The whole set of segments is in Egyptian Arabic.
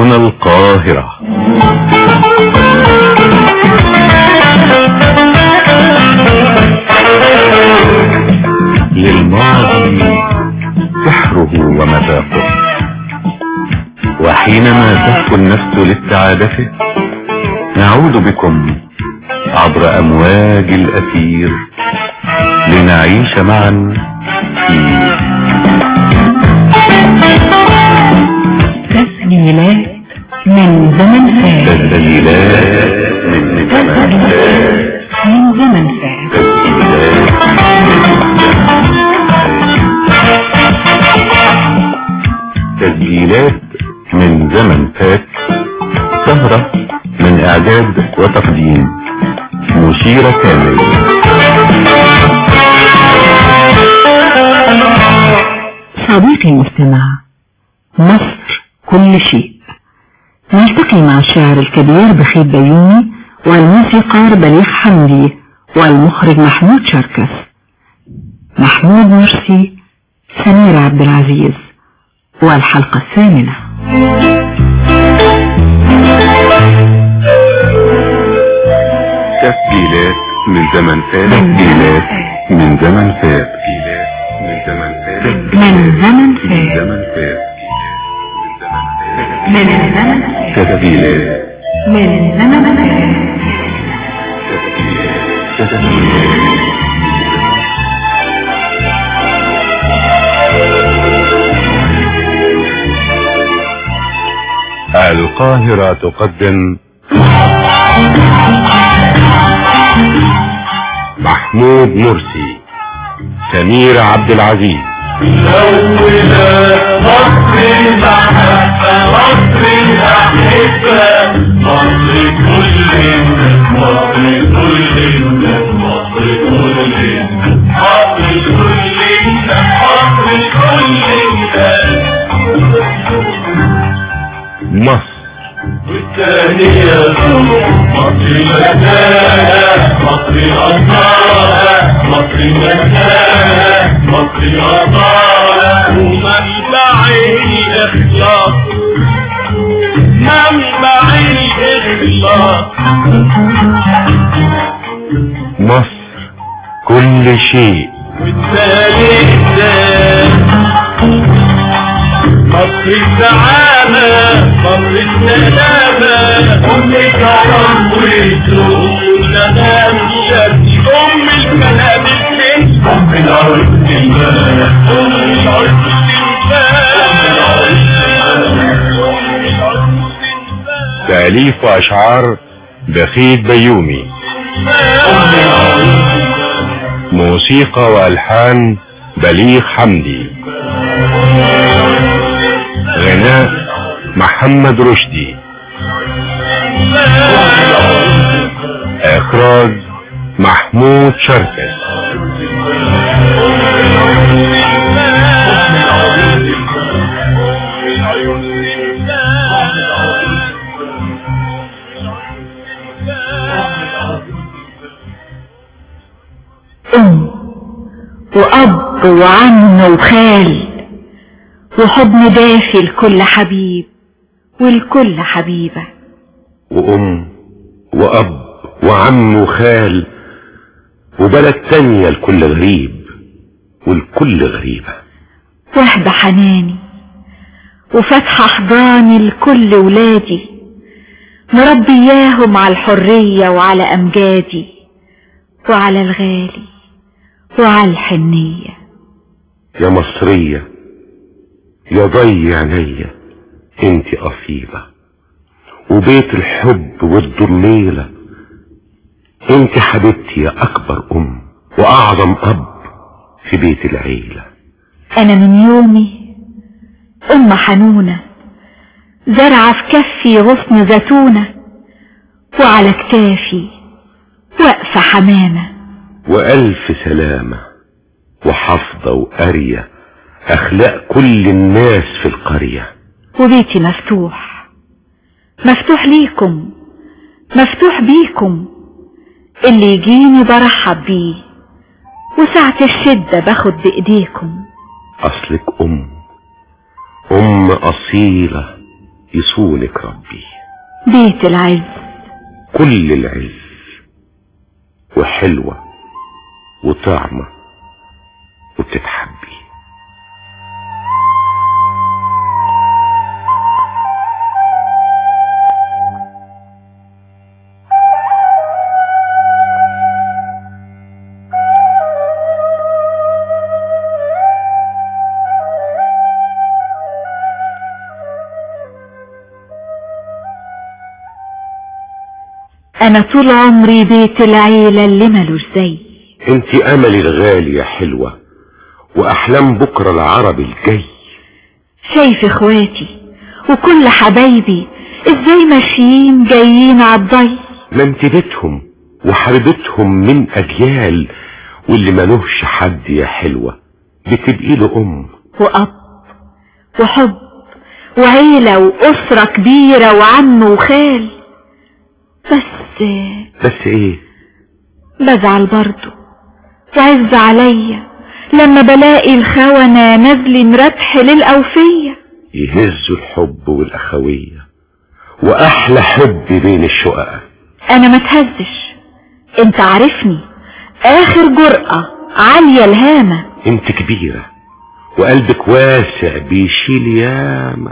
هنا القاهرة للماضي سحره ومذاقه وحينما تهفو النفس لاستعادته نعود بكم عبر أمواج الأثير لنعيش معا في تسجيلات من زمن فات تسجيلات من زمن فات من زمن فات تسجيلات من زمن فات سهرة من اعداد وتقديم مشيرة كامل صديقي المستمع مصر كل شيء نلتقي مع الشاعر الكبير بخيت بيومي والموسيقار بليغ حمدي والمخرج محمود شركس محمود مرسي سمير عبد العزيز والحلقة الثامنة تسجيلات من زمن فات تسجيلات من زمن فات تسجيلات من زمن فات من زمن من فات زمن فات من زمن فات تسجيلات من زمن فات تسجيلات القاهرة تقدم محمود مرسي سمير عبد العزيز الأولى مصر المحبة مصر الأحبة مصر كل الناس مصر كل الناس مصر كل الناس مصر كل الناس مصر كل الناس مصر والثانية مصر مكانة مصر أصالة مصر مكانة مصر أصالة ومنبع الإخلاص منبع الإخلاص مصر كل شيء والثالث مصر السعادة مصر السلامة أم الكرم والذوق سلام شرقي أم الكلام السن أم العرس الإيمان أم العرس الإيمان تأليف وأشعار بخيت بيومي موسيقى وألحان بليغ حمدي غناء محمد رشدي إخراج محمود شركس أم وأب وعم وخال وحضن دافي لكل حبيب ولكل حبيبة وأم وأب وعم وخال وبلد تانية لكل غريب والكل غريبة واحدة حناني وفاتحة حضاني لكل ولادي مربياهم على الحرية وعلى أمجادي وعلى الغالي وعلى الحنية يا مصرية يا ضي عينيا انت أصيلة وبيت الحب والضليلة انت حبيبتي يا أكبر أم وأعظم أب في بيت العيلة أنا من يومي أم حنونة زرعة في كفي غصن زيتونة وعلى كتافي واقفة حمامة وألف سلامة وحفظة وقرية أخلاق كل الناس في القرية وبيتي مفتوح مفتوح ليكم مفتوح بيكم اللي يجيني برحب بيه وساعة الشدة باخد بإيديكم أصلك أم أم أصيلة يصونك ربي بيت العز كل العز وحلوة وطعمة وبتتحبي انا طول عمري بيت العيلة اللي ملوش زي انت املي الغالي يا حلوة واحلام بكرة العرب الجاي شايف اخواتي وكل حبايبي ازاي ماشيين جايين عالضي ما انت بيتهم وحبيبتهم من اجيال واللي ملوش حد يا حلوة بتبقي له ام واب وحب وعيلة واسرة كبيرة وعم وخال بس بس ايه بزعل برضو وعز عليا لما بلاقي الخونة نازلين ربح للأوفية يهزوا الحب والاخوية واحلى حب بين الشقق انا ما تهزش انت عارفني اخر جرأة عالية الهامة انت كبيرة وقلبك واسع بيشيل ياما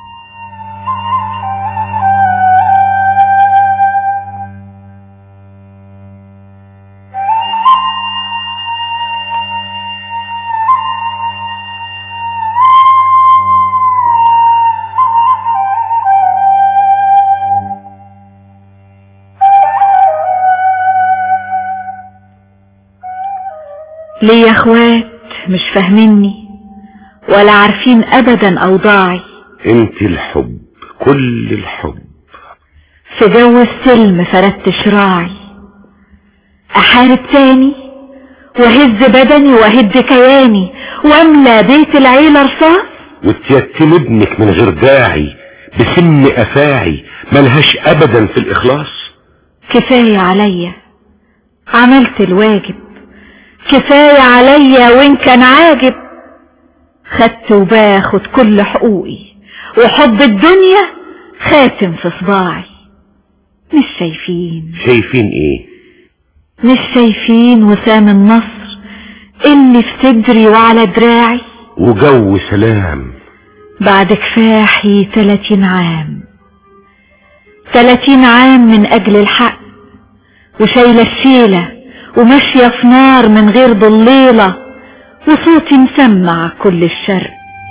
ليا اخوات مش فاهميني ولا عارفين ابدا اوضاعي انت الحب كل الحب في جو السلم فردت شراعي احارب تاني وهز بدني وهد كياني واملى بيت العيلة رصاص وتيتم ابنك من غير داعي بسن افاعي ملهاش ابدا في الاخلاص كفاية عليا عملت الواجب كفاية عليا وان كان عاجب خدت وباخد كل حقوقي وحب الدنيا خاتم في صباعي مش شايفين شايفين ايه مش شايفين وسام النصر اللي في صدري وعلى دراعي وجو سلام بعد كفاحي تلاتين عام تلاتين عام من اجل الحق وشايلة الشيلة وماشية في نار من غير ضليلة وصوتي مسمع كل الشرق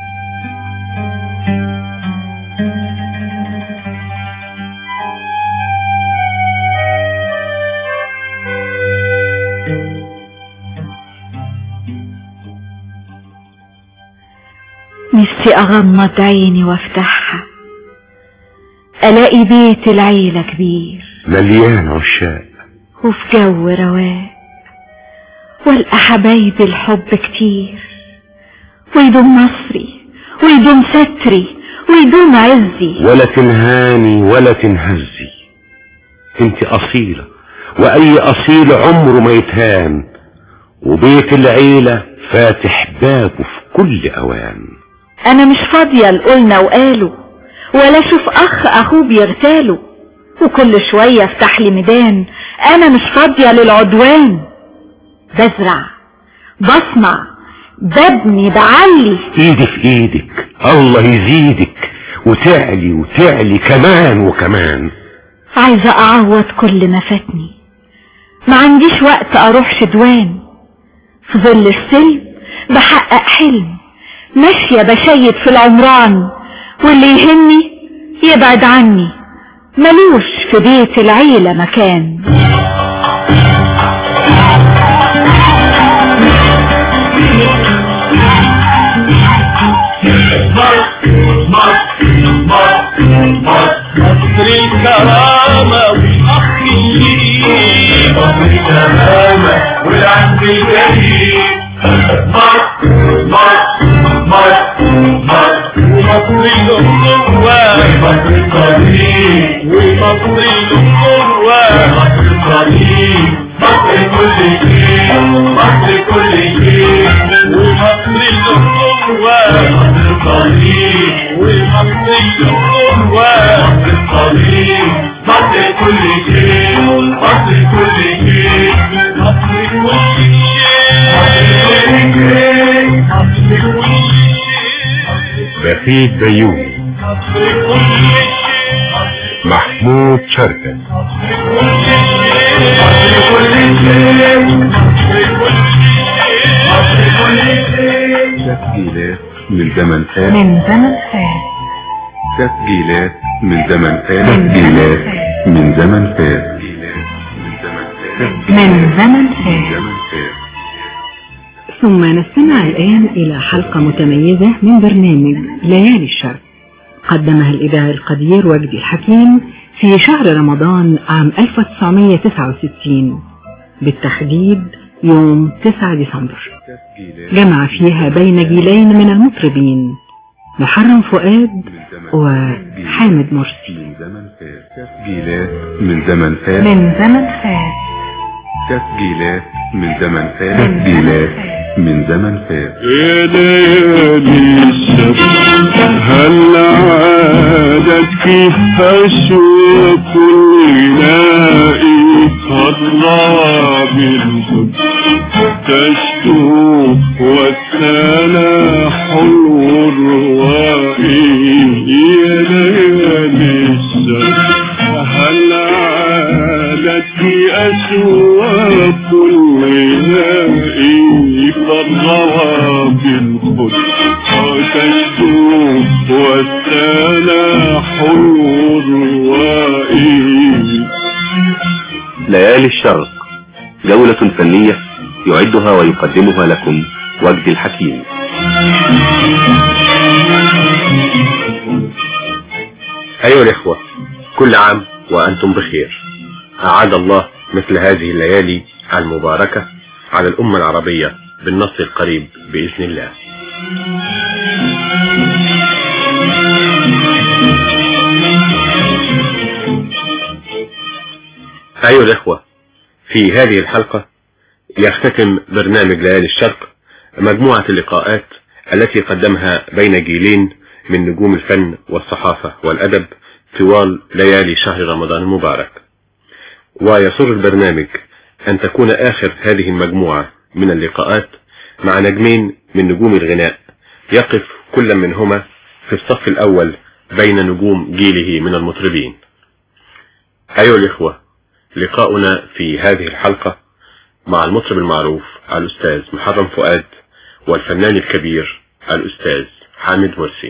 نفسي اغمض عيني وافتحها الاقي بيت العيلة كبير مليان عشاق وفي جو رواق والقى حبايب الحب كتير ويدوم نصري ويدوم ستري ويدوم عزي ولا تنهاني ولا تنهزي انت اصيلة واي اصيل عمره ما يتهان وبيت العيلة فاتح بابه في كل اوان انا مش فاضية لقولنا وقالوا ولا اشوف اخ اخوه بيغتاله وكل شوية افتح لي ميدان انا مش فاضية للعدوان بزرع بصنع ببني بعلي ايدي في ايدك الله يزيدك وتعلي وتعلي كمان وكمان عايزة اعوض كل ما فاتني ما عنديش وقت اروح شدوان في ظل السلم بحقق حلم ماشية بشيد في العمران واللي يهمني يبعد عني ملوش في بيت العيلة مكان مصر الكرامة والأخ اللي مصر الكرامة والعهد الجليل مصر مصر مصر مصر ومصر الأخوة ومصر القديم ومصر الأخوة ومصر القديم مصر كل شيء مصر كل شيء ومصر الأخوة ومصر الصليب والمصر الجمهور مصر الصليب مصر كل شيء مصر كل شيء مصر كل شيء مصر كل شيء بخيت بيومي مصر كل شيء محمود شركة مصر كل شيء مصر كل شيء مصر كل شيء تسجيلات من زمن فات من زمن فات تسجيلات من زمن فات من زمن تسجيلات من زمن فات من زمن من فات زمن فات ثم نستمع الآن إلى حلقة متميزة من برنامج ليالي الشرق قدمها الإذاعي القدير وجدي الحكيم في شهر رمضان عام 1969 بالتحديد يوم 9 ديسمبر جمع فيها بين جيلين من المطربين محرم فؤاد وحامد مرسي من زمن فات تسجيلات من زمن فات من زمن فات تسجيلات من زمن فات من زمن تسجيلات فات. من زمن فات يا ليالي السبت هل عادت كيف أشوى كل نائي الراب الحب تشتو والسلا حلو الروائي يا ليالي السبت هل عادت أشوى كل نائي فالغوى بالخد وتشتو والسلا حلو الروائي ليالي الشرق جولة فنية يعدها ويقدمها لكم وجدي الحكيم أيها الإخوة كل عام وأنتم بخير أعاد الله مثل هذه الليالي المباركة على الأمة العربية بالنصر القريب بإذن الله أيها الإخوة في هذه الحلقة يختتم برنامج ليالي الشرق مجموعة اللقاءات التي قدمها بين جيلين من نجوم الفن والصحافة والأدب طوال ليالي شهر رمضان المبارك ويسر البرنامج أن تكون آخر هذه المجموعة من اللقاءات مع نجمين من نجوم الغناء يقف كل منهما في الصف الأول بين نجوم جيله من المطربين أيها الإخوة لقاؤنا في هذه الحلقة مع المطرب المعروف الأستاذ محرم فؤاد والفنان الكبير الأستاذ حامد مرسي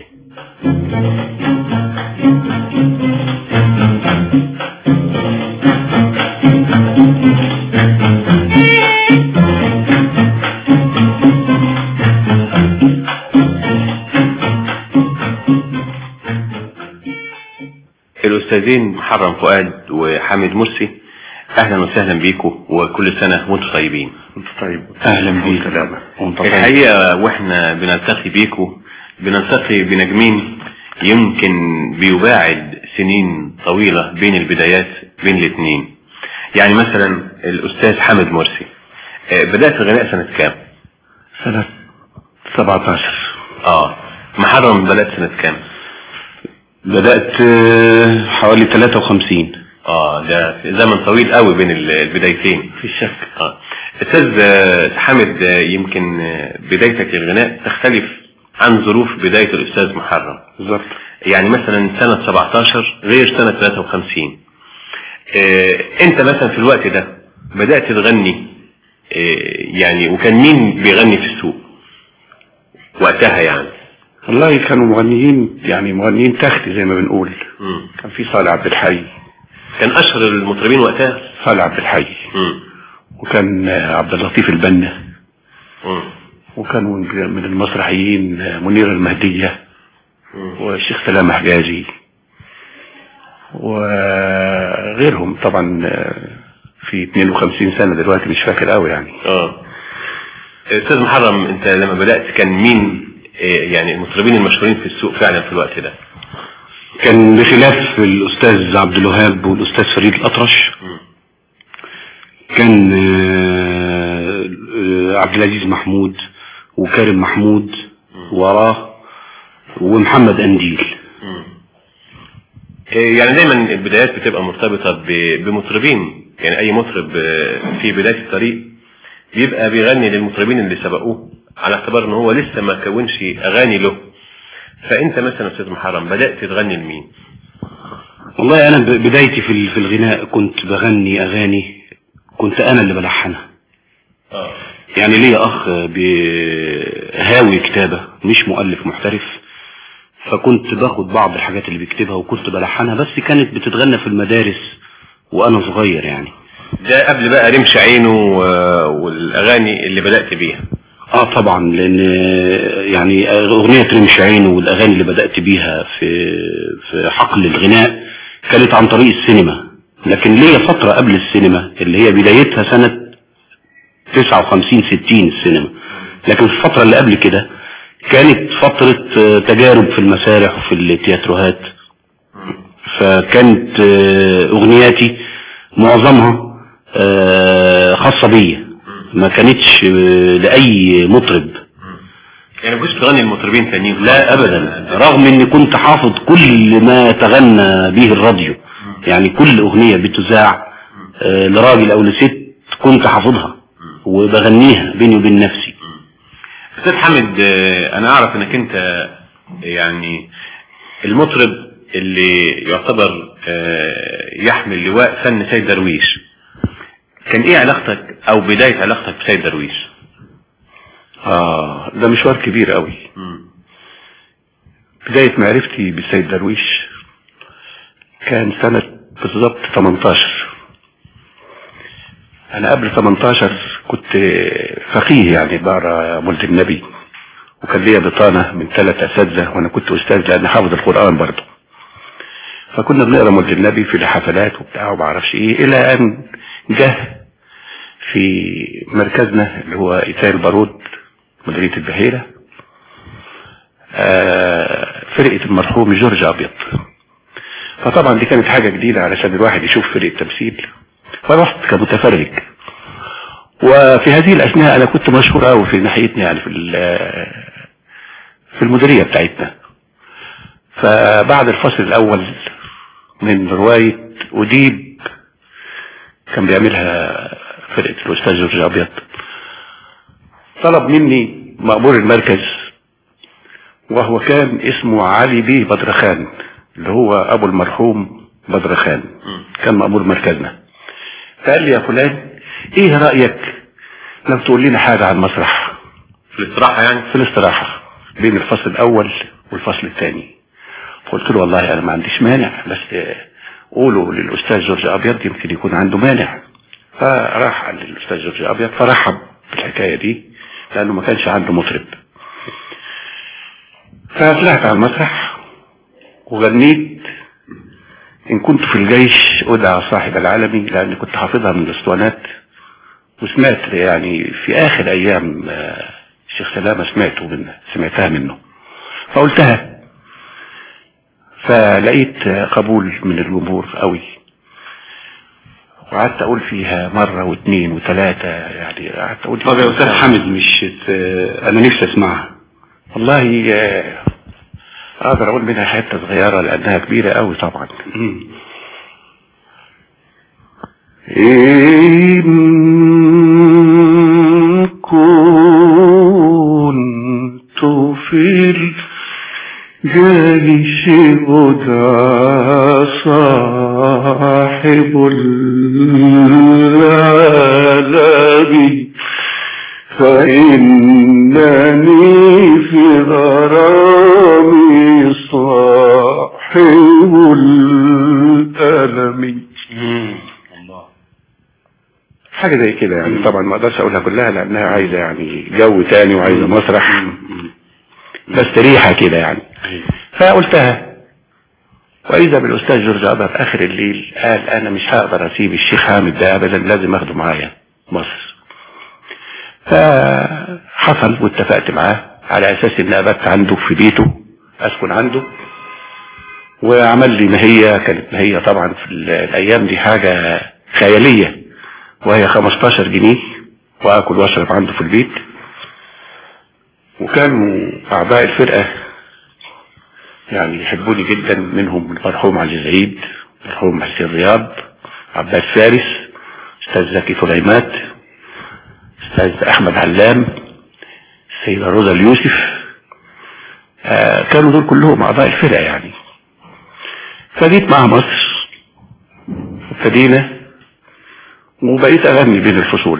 الأستاذين محرم فؤاد وحامد مرسي أهلا وسهلا بيكم وكل سنة وانتم طيبين طيب اهلا بيك وانت طيب الحقيقة واحنا بنلتقي بيكم بنلتقي بنجمين يمكن بيباعد سنين طويلة بين البدايات بين الاثنين يعني مثلا الأستاذ حامد مرسي آه، بدأت الغناء سنة كام؟ سنة 17 اه محرم بدأت سنة كام؟ بدأت آه، حوالي 53 اه ده زمن طويل قوي بين ال- البدايتين في الشك اه استاذ آه، حامد آه، يمكن آه، بدايتك للغناء تختلف عن ظروف بداية الأستاذ محرم بالظبط يعني مثلا سنة 17 غير سنة 53 آه، انت مثلا في الوقت ده بدأت تغني آه، يعني وكان مين بيغني في السوق وقتها يعني والله كانوا مغنيين يعني مغنيين تختي زي ما بنقول مم. كان في صالح عبد الحي كان اشهر المطربين وقتها صالح عبد الحي مم. وكان آه، عبد اللطيف البنا مم. وكان من من المسرحيين آه، منير المهدية مم. والشيخ سلام حجازي وغيرهم طبعا آه، في 52 سنة دلوقتي مش فاكر قوي يعني اه استاذ محرم انت لما بدأت كان مين آه، يعني المطربين المشهورين في السوق فعلا في الوقت ده كان بخلاف الأستاذ عبد الوهاب والأستاذ فريد الأطرش مم. كان آه، آه، عبد العزيز محمود وكارم محمود وراه ومحمد أنديل إيه يعني دايما البدايات بتبقى مرتبطة ب- بمطربين يعني اي مطرب آه، في بداية الطريق بيبقى بيغني للمطربين اللي سبقوه على اعتبار ان هو لسه ما كونش اغاني له فانت مثلا استاذ محرم بدأت تغني لمين والله أنا ب- بدايتي في ال- في الغناء كنت بغني أغاني كنت أنا اللي بلحنها اه يعني ليا أخ بهاوي كتابة مش مؤلف محترف فكنت باخد بعض الحاجات اللي بيكتبها وكنت بلحنها بس كانت بتتغنى في المدارس وأنا صغير يعني ده قبل بقى رمش عينه و- والاغاني اللي بدأت بيها اه طبعا لان يعني اغنية رمش عين والاغاني اللي بدأت بيها في في حقل الغناء كانت عن طريق السينما لكن ليا فترة قبل السينما اللي هي بدايتها سنة 59 60 السينما لكن في الفترة اللي قبل كده كانت فترة آه، تجارب في المسارح وفي التياتروهات فكانت آه، اغنياتي معظمها آه، خاصة بيا ما كانتش آه، لأي مطرب يعني ما كنتش بتغني لمطربين تانيين لا ابدا رغم اني كنت حافظ كل ما تغنى به الراديو يعني كل اغنية بتذاع آه، لراجل او لست كنت حافظها وبغنيها بيني وبين نفسي استاذ حامد آه، انا اعرف انك انت يعني المطرب اللي يعتبر آه، يحمل لواء فن سيد درويش كان ايه علاقتك او بداية علاقتك بسيد درويش اه ده مشوار كبير قوي بداية معرفتي بالسيد درويش كان سنة بالظبط 18 انا قبل 18 كنت فقيه يعني بقرا مولد النبي وكان ليا بطانة من ثلاث اساتذة وانا كنت استاذ لان حافظ القرآن برضه فكنا بنقرا مولد النبي في الحفلات وبتاع وما اعرفش ايه الى ان جه في مركزنا اللي هو ايتاي البارود مديرية البحيرة آه، فرقة المرحوم جورج ابيض فطبعا دي كانت حاجة جديدة علشان الواحد يشوف فرقة تمثيل فرحت كمتفرج وفي هذه الاثناء انا كنت مشهور قوي في ناحيتنا يعني في ال- في المديرية بتاعتنا فبعد الفصل الاول من رواية اديب كان بيعملها فرقة الاستاذ جورج ابيض طلب مني مأمور المركز وهو كان اسمه علي بيه بدرخان اللي هو ابو المرحوم بدرخان كان مأمور مركزنا فقال لي يا فلان ايه رأيك لو تقول لنا حاجة عن المسرح في الاستراحة يعني في الاستراحة بين الفصل الاول والفصل الثاني قلت له والله انا ما عنديش مانع بس آه، قولوا للاستاذ جورج ابيض يمكن يكون عنده مانع فراح قال للاستاذ جورج ابيض فرحب بالحكاية دي لانه ما كانش عنده مطرب فطلعت على المسرح وغنيت ان كنت في الجيش ادعى صاحب العالمي لاني كنت حافظها من الاسطوانات وسمعت يعني في اخر ايام آه، الشيخ سلامة سمعته منه سمعتها منه فقلتها فلقيت آه، قبول من الجمهور قوي وقعدت اقول فيها مرة واثنين وثلاثة يعني قعدت اقول طب يا استاذ حامد مش آه، انا نفسي اسمعها والله آه، اقدر اقول منها حتة صغيرة لانها كبيرة قوي طبعا إن كنت في الجيش أدعى صاحب العالم فإنني في غرامي صاحب الألم حاجة زي كده يعني طبعا ما اقدرش اقولها كلها لانها عايزة يعني جو تاني وعايزة مسرح بس ريحة كده يعني فقلتها واذا بالاستاذ جورج ابر اخر الليل قال انا مش هقدر اسيب الشيخ حامد ده ابدا لازم اخده معايا مصر فحصل واتفقت معاه على اساس ان ابات عنده في بيته اسكن عنده وعمل لي مهية كانت مهية طبعا في ال- الايام دي حاجة خيالية وهي 15 جنيه واكل واشرب عنده في البيت وكانوا اعضاء الفرقة يعني يحبوني جدا منهم المرحوم علي زعيد المرحوم حسين رياض عباس فارس استاذ زكي سليمات استاذ احمد علام السيدة روزا اليوسف آه كانوا دول كلهم اعضاء الفرقة يعني فجيت مع مصر ابتدينا وبقيت اغني بين الفصول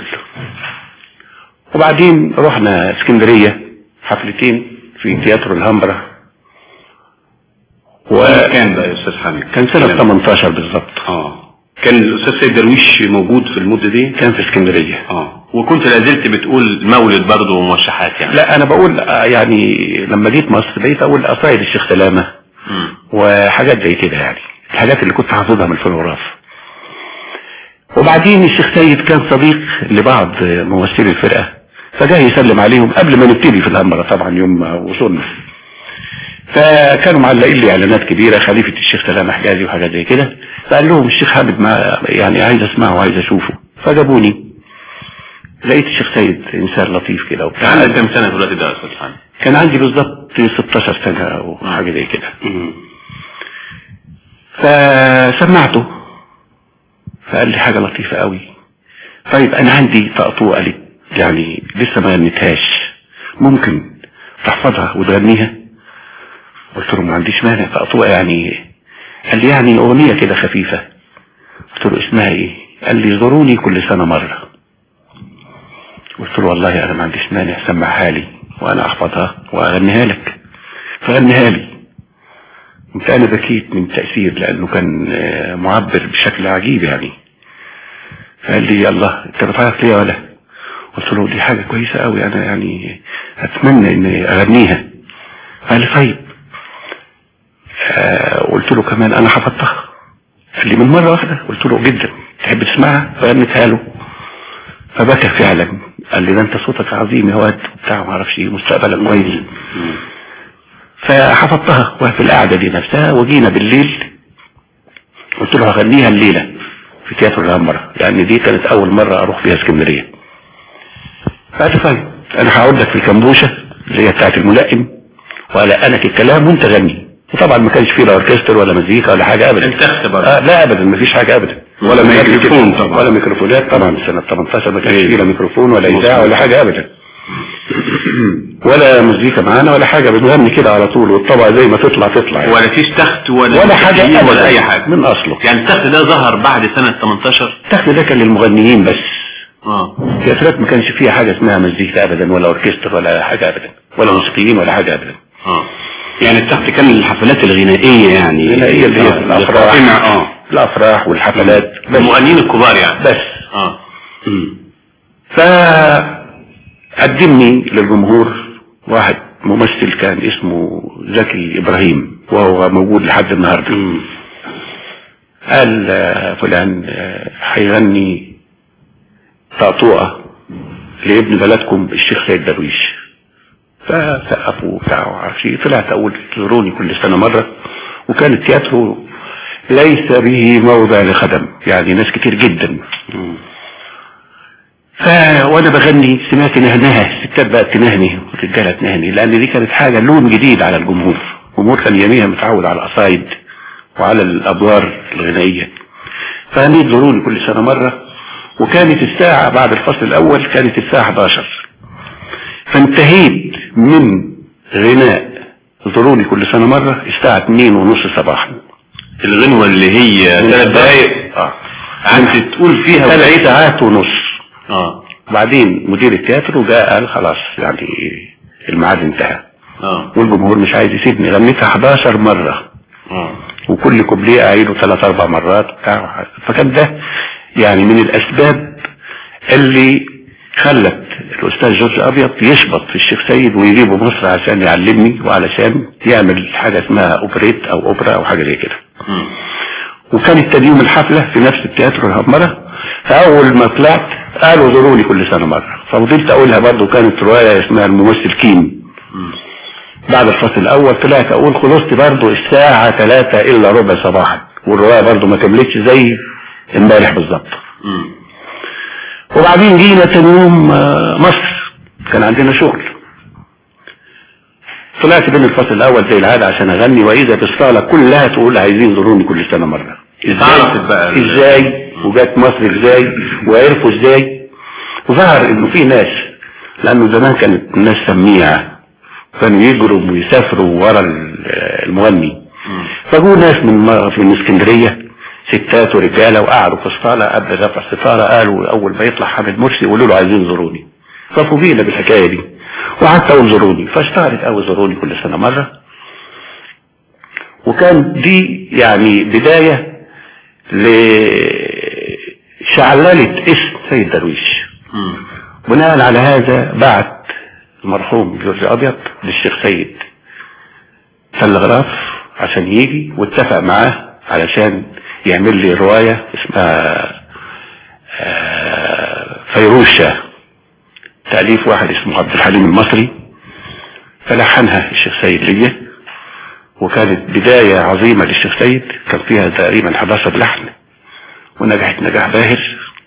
وبعدين رحنا اسكندرية حفلتين في تياترو الهمبرة وكان بقى يا استاذ حامد كان سنة 18 بالظبط اه كان الاستاذ سيد درويش موجود في المدة دي كان في اسكندرية اه وكنت لازلت بتقول مولد برضه وموشحات يعني لا انا بقول آه، يعني لما جيت مصر بقيت اقول قصايد الشيخ سلامة مم. وحاجات زي كده يعني الحاجات اللي كنت حافظها من الفلوراف وبعدين الشيخ سيد كان صديق لبعض ممثلي الفرقة فجاه يسلم عليهم قبل ما نبتدي في الهمبرة طبعا يوم ما وصلنا فكانوا معلقين لي اعلانات كبيرة خليفة الشيخ سلام حجازي وحاجات زي كده فقال لهم الشيخ حامد ما يعني عايز اسمعه وعايز اشوفه فجابوني لقيت الشيخ سيد انسان لطيف كده وبتاع عندك كام سنة دلوقتي ده يا استاذ حامد كان عندي بالظبط 16 سنة او حاجة زي كده فسمعته فقال لي حاجة لطيفة قوي طيب انا عندي طقطوقة لك يعني لسه ما غنيتهاش ممكن تحفظها وتغنيها قلت له ما عنديش مانع طقطوقة يعني ايه قال لي يعني اغنية كده خفيفة قلت له اسمها ايه قال لي زوروني كل سنة مرة قلت له والله انا ما عنديش مانع سمعها لي وانا احفظها واغنيها لك فغنيها لي قمت انا بكيت من التأثير لانه كان آه، معبر بشكل عجيب يعني فقال لي يلا انت بتعرف ليه ولا قلت له دي حاجة كويسة قوي انا يعني اتمنى اني اغنيها قال لي طيب آه، قلت له كمان انا حفظتها قال لي من مرة واحدة قلت له جدا تحب تسمعها فغنيتها له فبكى فعلا قال لي ده انت صوتك عظيم يا واد وبتاع ما اعرفش ايه مستقبلك كويس فحفظتها وفي القعدة دي نفسها وجينا بالليل قلت له هغنيها الليلة في تياترو الهمرة لان دي كانت اول مرة اروح فيها اسكندرية فقال لي طيب انا هقعد لك في الكمبوشة اللي هي بتاعت الملائم وألقنك الكلام وانت غني وطبعا ما كانش فيه لا اوركستر ولا مزيكا ولا حاجة ابدا انت اختبر آه لا ابدا ما فيش حاجة ابدا ولا ميكروفون طبعا. ولا ميكروفونات طبعا سنة 18 ما كانش فيه لا ميكروفون ولا اذاعة ولا حاجة ابدا ولا مزيكا معانا ولا حاجة بنغني كده على طول والطبقة زي ما تطلع تطلع يعني. ولا فيش تخت ولا ولا حاجة موسيقيين أبداً ولا اي حاجة من اصله يعني التخت ده ظهر بعد سنة 18 التخت ده كان للمغنيين بس اه التياترات ما كانش فيها حاجة اسمها مزيكا ابدا ولا اوركستر ولا حاجة ابدا ولا موسيقيين ولا حاجة ابدا اه يعني التخت كان الحفلات الغنائية يعني الغنائية اللي هي آه، الافراح القائمة، اه الافراح والحفلات بس المغنيين الكبار يعني بس اه مم. فقدمني للجمهور واحد ممثل كان اسمه زكي ابراهيم وهو موجود لحد النهارده مم. قال آه، فلان آه، هيغني طقطوقة لابن بلدكم الشيخ سيد درويش فسقفوا وبتاع وعارف ايه طلعت اقول تزوروني كل سنة مرة وكان التياترو ليس به موضع لخدم يعني ناس كتير جدا ف وانا بغني سمعت نهنها الستات بقت تنهني والرجاله تنهني لان دي كانت حاجه لون جديد على الجمهور الجمهور كان يوميها متعود على القصايد وعلى الادوار الغنائيه فهنيت زوروني كل سنه مره وكانت الساعه بعد الفصل الاول كانت الساعه 11 فانتهيت من غناء زوروني كل سنه مره الساعه 2 ونص صباحا الغنوة اللي هي ثلاث دقايق اه قعدت تقول فيها ثلاث ساعات ونص اه بعدين مدير التياترو جاء قال خلاص يعني الميعاد انتهى اه والجمهور مش عايز يسيبني غنيتها 11 مرة اه وكل كوبليه اعيده ثلاث اربع مرات بتاع فكان ده يعني من الاسباب اللي خلت الاستاذ جورج ابيض يشبط في الشيخ سيد ويجيبه مصر عشان يعلمني وعلشان يعمل حاجه اسمها اوبريت او اوبرا او حاجه زي كده مم. وكانت تاني يوم الحفلة في نفس التياترو الهمرة فأول ما طلعت قالوا زوروني كل سنة مرة ففضلت أقولها برضو كانت رواية اسمها الممثل كيم بعد الفصل الأول طلعت أقول خلصت برضو الساعة ثلاثة إلا ربع صباحا والرواية برضو ما كملتش زي امبارح بالظبط مم. وبعدين جينا تاني يوم آه، مصر كان عندنا شغل طلعت بين الفصل الاول زي العاده عشان اغني واذا بالصاله كلها تقول عايزين يزوروني كل سنه مره اتعرفت بقى ال- ازاي وجات مصر ازاي وعرفوا ازاي وظهر انه في ناس لانه زمان كانت الناس سميعه كانوا يجروا ويسافروا ورا ال- المغني فجوا ناس من م- من اسكندريه ستات ورجاله وقعدوا في الصاله قبل رفع الستاره قالوا اول ما يطلع حامد مرسي يقولوا له عايزين يزوروني ففوجئنا بالحكايه دي وقعدت اقول زوروني فاشتهرت قوي زوروني كل سنه مره وكان دي يعني بدايه لشعللة اسم سيد درويش بناء على هذا بعت المرحوم جورج ابيض للشيخ سيد تلغراف عشان يجي واتفق معاه علشان يعمل لي رواية اسمها آه، فيروز شاه تأليف واحد اسمه عبد الحليم المصري فلحنها الشيخ سيد ليا وكانت بداية عظيمة للشيخ سيد كان فيها تقريبا 11 لحن ونجحت نجاح باهر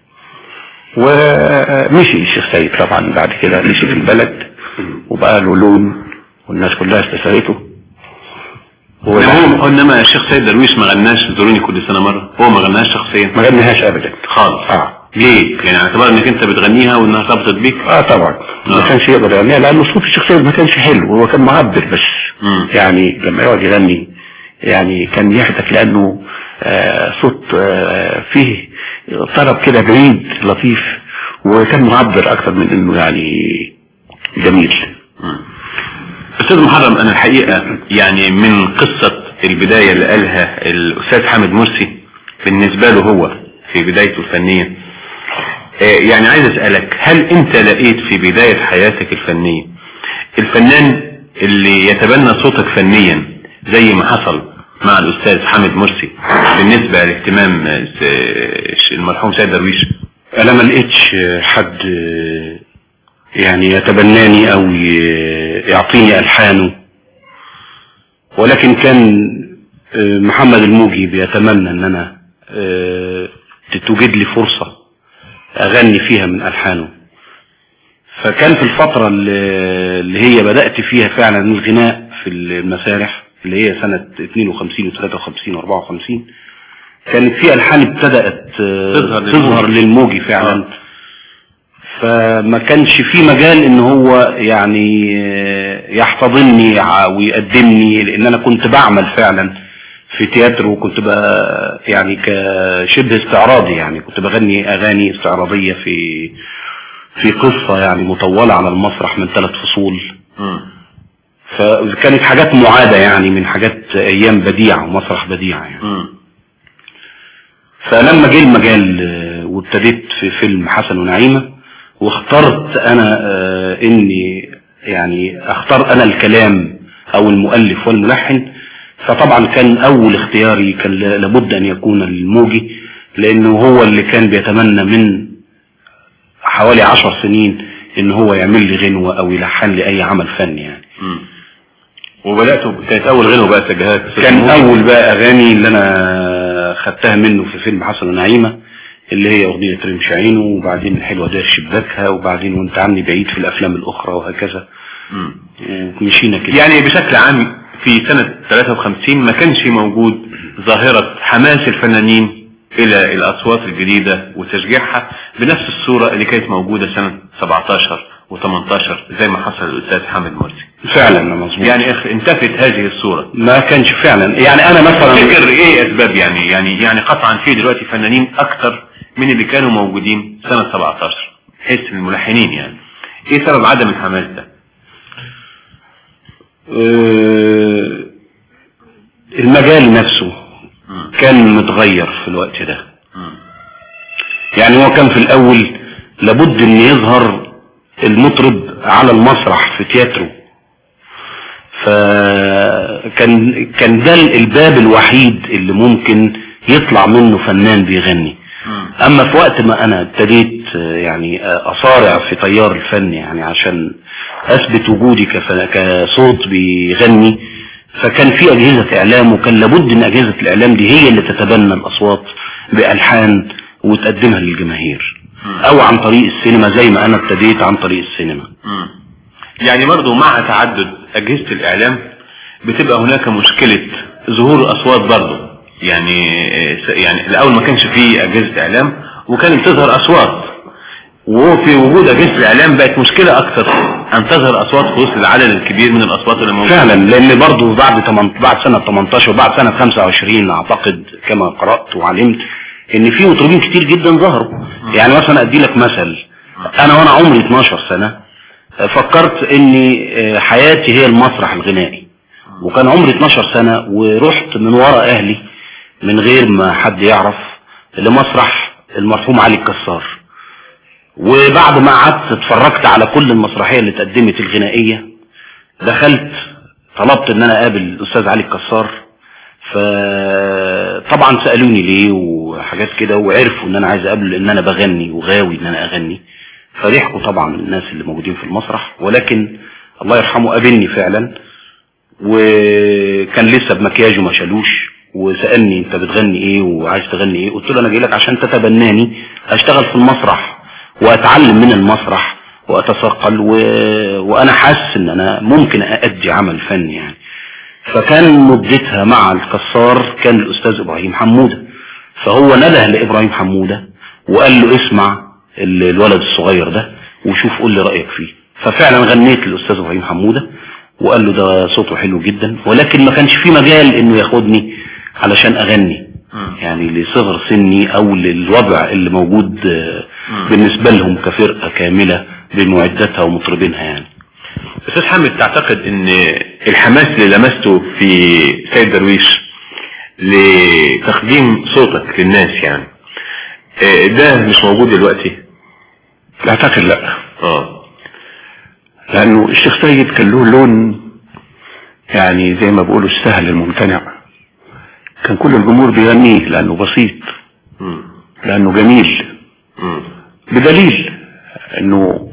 ومشي الشيخ سيد طبعا بعد كده مشي في البلد وبقى له لون والناس كلها استسرته انما هو انما الشيخ سيد درويش ما غناش زوروني كل سنه مره هو ما غناش شخصيا ما غنيهاش ابدا خالص اه ليه يعني على اعتبار انك انت بتغنيها وانها ارتبطت بيك اه طبعا ما آه. كانش يقدر يغنيها لانه صوت الشيخ سيد ما كانش حلو هو كان معبر بس مم. يعني لما يقعد يغني يعني كان يحدث لانه آه صوت آه فيه طرب كده بعيد لطيف وكان معبر اكتر من انه يعني جميل استاذ محرم انا الحقيقه يعني من قصه البدايه اللي قالها الاستاذ حامد مرسي بالنسبه له هو في بدايته الفنيه آه، يعني عايز اسالك هل انت لقيت في بدايه حياتك الفنيه الفنان اللي يتبنى صوتك فنيا زي ما حصل مع الاستاذ حامد مرسي بالنسبه لاهتمام آه، س- المرحوم سيد درويش انا ما لقيتش حد يعني يتبناني او ي- يعطيني الحانه ولكن كان آه، محمد الموجي بيتمنى ان انا آه، توجد لي فرصة اغني فيها من الحانه فكان في الفترة اللي اللي هي بدأت فيها فعلا الغناء في المسارح اللي هي سنة 52 و 53 و 54 كانت في الحان ابتدأت آه، تظهر للموجي. تظهر للموجي فعلا فما كانش في مجال ان هو يعني آه، يحتضنني ع- ويقدمني لان انا كنت بعمل فعلا في تياتر وكنت بقى يعني كشبه استعراضي يعني كنت بغني اغاني استعراضية في في قصة يعني مطولة على المسرح من ثلاث فصول فكانت حاجات معادة يعني من حاجات ايام بديع ومسرح بديع يعني فلما جه المجال آه، وابتديت في فيلم حسن ونعيمة واخترت انا آه، اني يعني اختار انا الكلام او المؤلف والملحن فطبعا كان اول اختياري كان ل- لابد ان يكون الموجي لانه هو اللي كان بيتمنى من حوالي عشر سنين ان هو يعمل لي غنوة او يلحن لي اي عمل فني يعني وبدأت كانت أول غنوة بقى سجلها كان اول بقى اغاني اللي انا خدتها منه في فيلم حسن ونعيمة اللي هي اغنية رمش عينه وبعدين الحلوة دار شباكها وبعدين وانت عني بعيد في الافلام الاخرى وهكذا مشينا كده يعني بشكل عام في سنة 53 ما كانش موجود ظاهرة حماس الفنانين إلى الأصوات الجديدة وتشجيعها بنفس الصورة اللي كانت موجودة سنة 17 و18 زي ما حصل للأستاذ حامد مرسي فعلا مظبوط يعني اخ انتفت هذه الصورة ما كانش فعلا يعني انا مثلا تفتكر ايه اسباب يعني يعني يعني قطعا في دلوقتي فنانين اكتر من اللي كانوا موجودين سنة 17 حيث الملحنين يعني ايه سبب عدم الحماس ده آه، المجال نفسه كان متغير في الوقت ده يعني هو كان في الاول لابد ان يظهر المطرب على المسرح في تياترو فكان كان ده الباب الوحيد اللي ممكن يطلع منه فنان بيغني اما في وقت ما انا ابتديت آه، يعني آه، اصارع في تيار الفن يعني عشان اثبت وجودي كف- كصوت بيغني فكان في اجهزة اعلام وكان لابد ان اجهزة الاعلام دي هي اللي تتبنى الاصوات بالحان وتقدمها للجماهير او عن طريق السينما زي ما انا ابتديت عن طريق السينما يعني برضه مع تعدد أجهزة الإعلام بتبقى هناك مشكلة ظهور أصوات برضه يعني يعني الأول ما كانش فيه أجهزة إعلام وكانت تظهر أصوات وفي وجود أجهزة الإعلام بقت مشكلة أكثر أن تظهر أصوات في وسط العدد الكبير من الأصوات اللي موجودة فعلا لان برضو بعد تمن... بعد سنة 18 وبعد سنة 25 اعتقد كما قرأت وعلمت ان في مطربين كتير جدا ظهروا يعني مثلا ادي لك مثل انا وانا عمري 12 سنة فكرت ان حياتي هي المسرح الغنائي وكان عمري 12 سنة ورحت من وراء اهلي من غير ما حد يعرف لمسرح المرحوم علي الكسار وبعد ما قعدت اتفرجت على كل المسرحية اللي اتقدمت الغنائية دخلت طلبت ان انا اقابل الاستاذ علي الكسار فطبعا سألوني ليه وحاجات كده وعرفوا ان انا عايز اقابله لان انا بغني وغاوي ان انا اغني فرحوا طبعا الناس اللي موجودين في المسرح ولكن الله يرحمه قابلني فعلا وكان لسه بمكياجه ما شالوش وسألني انت بتغني ايه وعايز تغني ايه قلت له انا جاي لك عشان تتبناني اشتغل في المسرح واتعلم من المسرح واتثقل و... وانا حاسس ان انا ممكن اادي عمل فني يعني فكان مدتها مع الكسار كان الاستاذ ابراهيم حمودة فهو نده لابراهيم حمودة وقال له اسمع ال- الولد الصغير ده وشوف قول لي رأيك فيه ففعلا غنيت للاستاذ ابراهيم حمودة وقال له ده صوته حلو جدا ولكن ما كانش في مجال انه ياخدني علشان اغني يعني لصغر سني او للوضع اللي موجود آه، بالنسبة لهم كفرقة كاملة بمعدتها ومطربينها يعني أستاذ حامد تعتقد أن الحماس اللي لمسته في سيد درويش لتقديم صوتك للناس يعني آه، ده مش موجود دلوقتي اعتقد لا اه لانه الشيخ سيد كان له لون يعني زي ما بيقولوا السهل الممتنع كان كل الجمهور بيغنيه لانه بسيط مم. لانه جميل مم. بدليل انه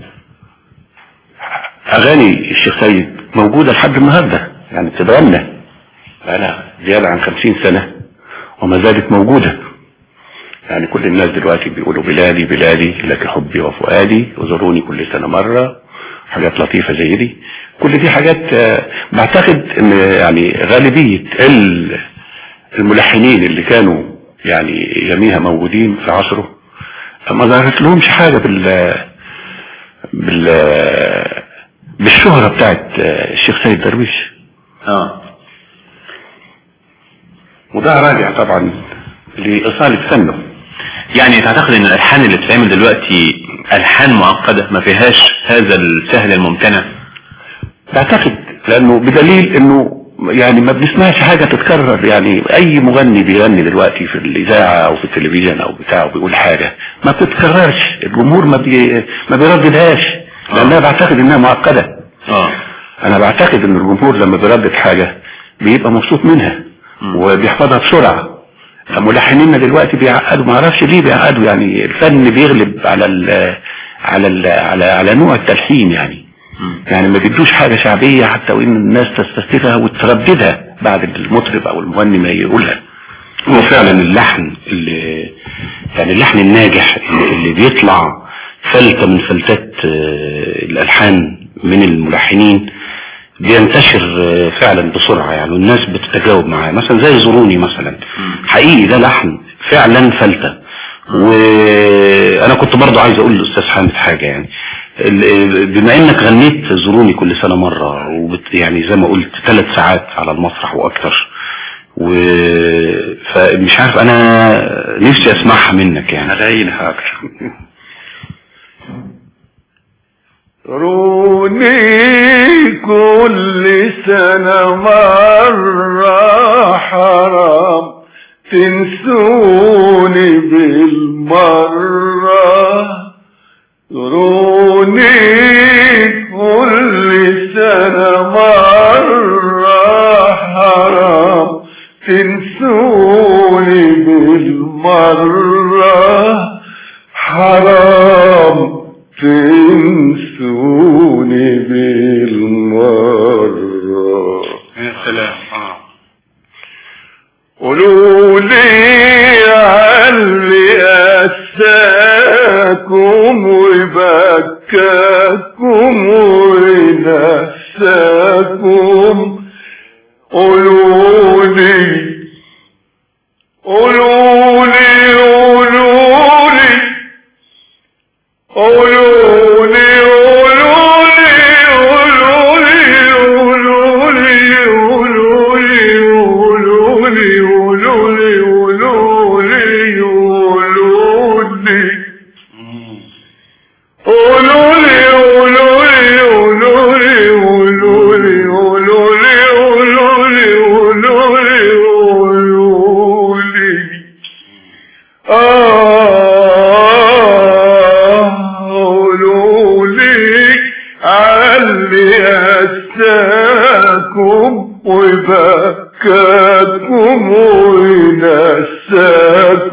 اغاني الشيخ سيد موجودة لحد النهاردة يعني بتتغنى انا زيادة عن خمسين سنة وما زالت موجودة يعني كل الناس دلوقتي بيقولوا بلادي بلادي لك حبي وفؤادي وزوروني كل سنة مرة حاجات لطيفة زي دي كل دي حاجات آه، بعتقد ان يعني غالبية ال- الملحنين اللي كانوا يعني يوميها موجودين في عصره ما ظهرت لهمش حاجة بال بال بالشهرة بتاعت الشيخ سيد درويش اه وده راجع طبعا لإصالة فنه يعني تعتقد ان الالحان اللي بتتعمل دلوقتي الحان معقدة ما فيهاش هذا السهل الممتنع بعتقد لانه بدليل انه يعني ما بنسمعش حاجة تتكرر يعني اي مغني بيغني دلوقتي في الاذاعة او في التلفزيون او بتاع وبيقول حاجة ما بتتكررش الجمهور ما بي ما بيرددهاش لانها بعتقد انها معقدة اه انا بعتقد ان الجمهور لما بيردد حاجة بيبقى مبسوط منها وبيحفظها بسرعة ملحنينا دلوقتي بيعقدوا ما اعرفش ليه بيعقدوا يعني الفن بيغلب على ال على ال على على نوع التلحين يعني يعني ما بيدوش حاجة شعبية حتى وان الناس تستفتها وترددها بعد المطرب او المغني ما يقولها هو فعلا اللحن اللي يعني اللحن الناجح اللي, اللي بيطلع فلتة من فلتات آه، الألحان من الملحنين بينتشر آه، فعلا بسرعة يعني والناس بتتجاوب معاه مثلا زي زوروني مثلا حقيقي ده لحن فعلا فلتة وانا كنت برضو عايز اقول للاستاذ حامد حاجة يعني ال- بما انك غنيت زوروني كل سنة مرة وبت يعني زي ما قلت ثلاث ساعات على المسرح واكتر و فمش عارف انا نفسي اسمعها منك يعني هلاقينها اكتر روني كل سنة مرة حرام تنسوني بالمرة روني كل سنة مرة حرام تنسوني بالمرة حرام تنسوني بالمرة يا سلام قولوا لي علي أساكم وبكاكم وناداكم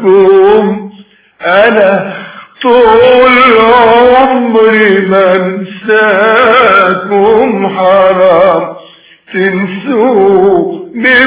انساكم انا طول عمري ما انساكم حرام تنسوني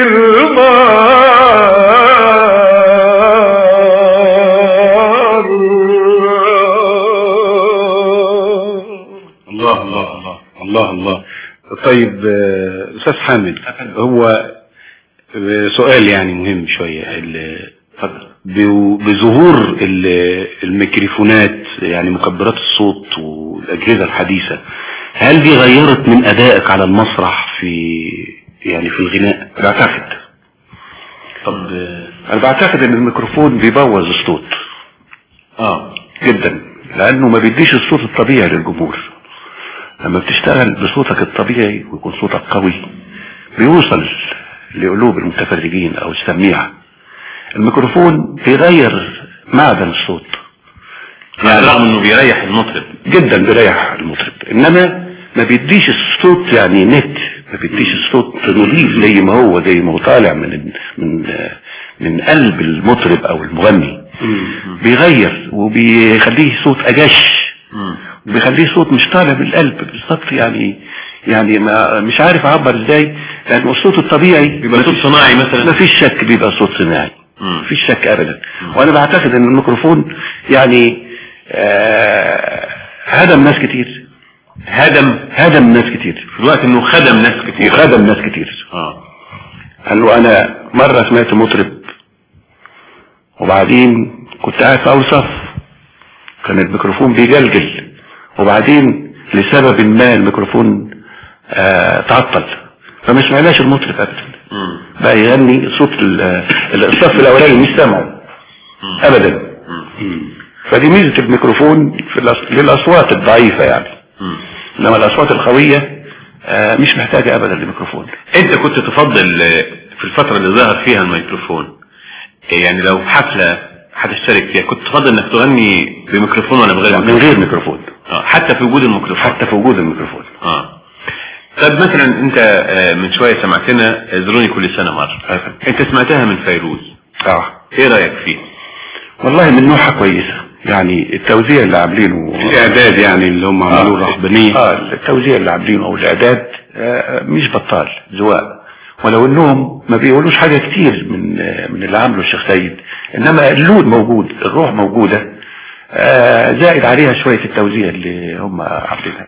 بالمار الله الله الله الله الله طيب آه، استاذ حامد هو آه، سؤال يعني مهم شوية ال- ب- بظهور ال- الميكروفونات يعني مكبرات الصوت والأجهزة الحديثة هل دي غيرت من أدائك على المسرح في يعني في الغناء؟ بعتقد طب آه، انا بعتقد ان الميكروفون بيبوظ الصوت اه جدا لانه ما بيديش الصوت الطبيعي للجمهور لما بتشتغل بصوتك الطبيعي ويكون صوتك قوي بيوصل لقلوب المتفرجين او السميع الميكروفون بيغير معدن الصوت يعني رغم انه بيريح المطرب جدا بيريح المطرب انما ما بيديش الصوت يعني نت ما بيديش الصوت نظيف زي ما هو زي ما هو طالع من من من قلب المطرب او المغني بيغير وبيخليه صوت اجش بيخليه صوت مش طالع من القلب بالظبط يعني يعني ما مش عارف اعبر ازاي لان الصوت الطبيعي بيبقى صوت صناعي مثلا ما فيش شك بيبقى صوت صناعي مم. ما فيش شك ابدا وانا بعتقد ان الميكروفون يعني آه هدم ناس كتير هدم هدم ناس كتير في الوقت انه خدم ناس كتير وخدم ناس كتير اه قال له انا مرة سمعت مطرب وبعدين كنت قاعد في اول صف كان الميكروفون بيجلجل وبعدين لسبب ما الميكروفون آه تعطل فما سمعناش المطرب ابدا مم. بقى يغني صوت ال- ال- الصف الاولاني مش سامعه ابدا فدي ميزة الميكروفون في الأص- للاصوات الضعيفة يعني مم. انما الاصوات القوية آه، مش محتاجة ابدا لميكروفون انت كنت تفضل آه، في الفترة اللي ظهر فيها الميكروفون آه، يعني لو حفلة هتشترك فيها كنت تفضل انك تغني بميكروفون ولا بغير من ميكروفون غير ميكروفون آه. حتى في وجود الميكروفون حتى في وجود الميكروفون اه طب مثلا انت آه، من شوية سمعتنا زروني كل سنة مرة أيوة. انت سمعتها من فيروز اه ايه رأيك فيه والله من نوعها كويسة يعني التوزيع اللي عاملينه الإعداد يعني اللي هم عملوه الرهبانية اه التوزيع اللي عاملينه او الاعداد آه مش بطال ذواق ولو انهم ما بيقولوش حاجة كتير من آه من اللي عمله الشيخ سيد انما اللون موجود الروح موجودة آه زائد عليها شوية التوزيع اللي هم عاملينها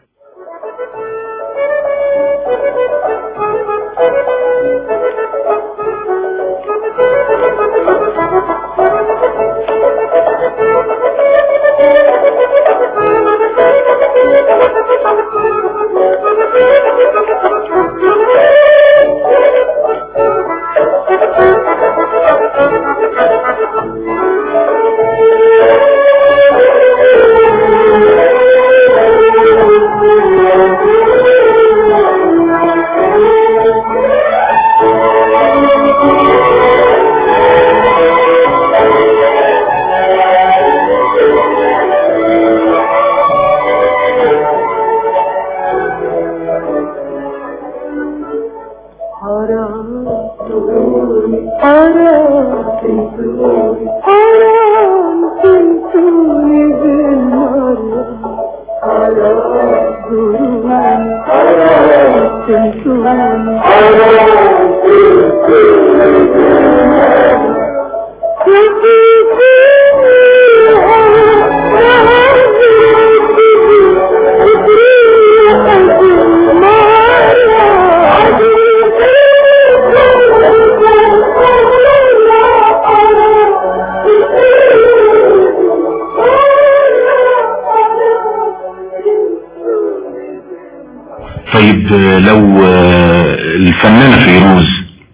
طيب آه، لو آه، الفنانة فيروز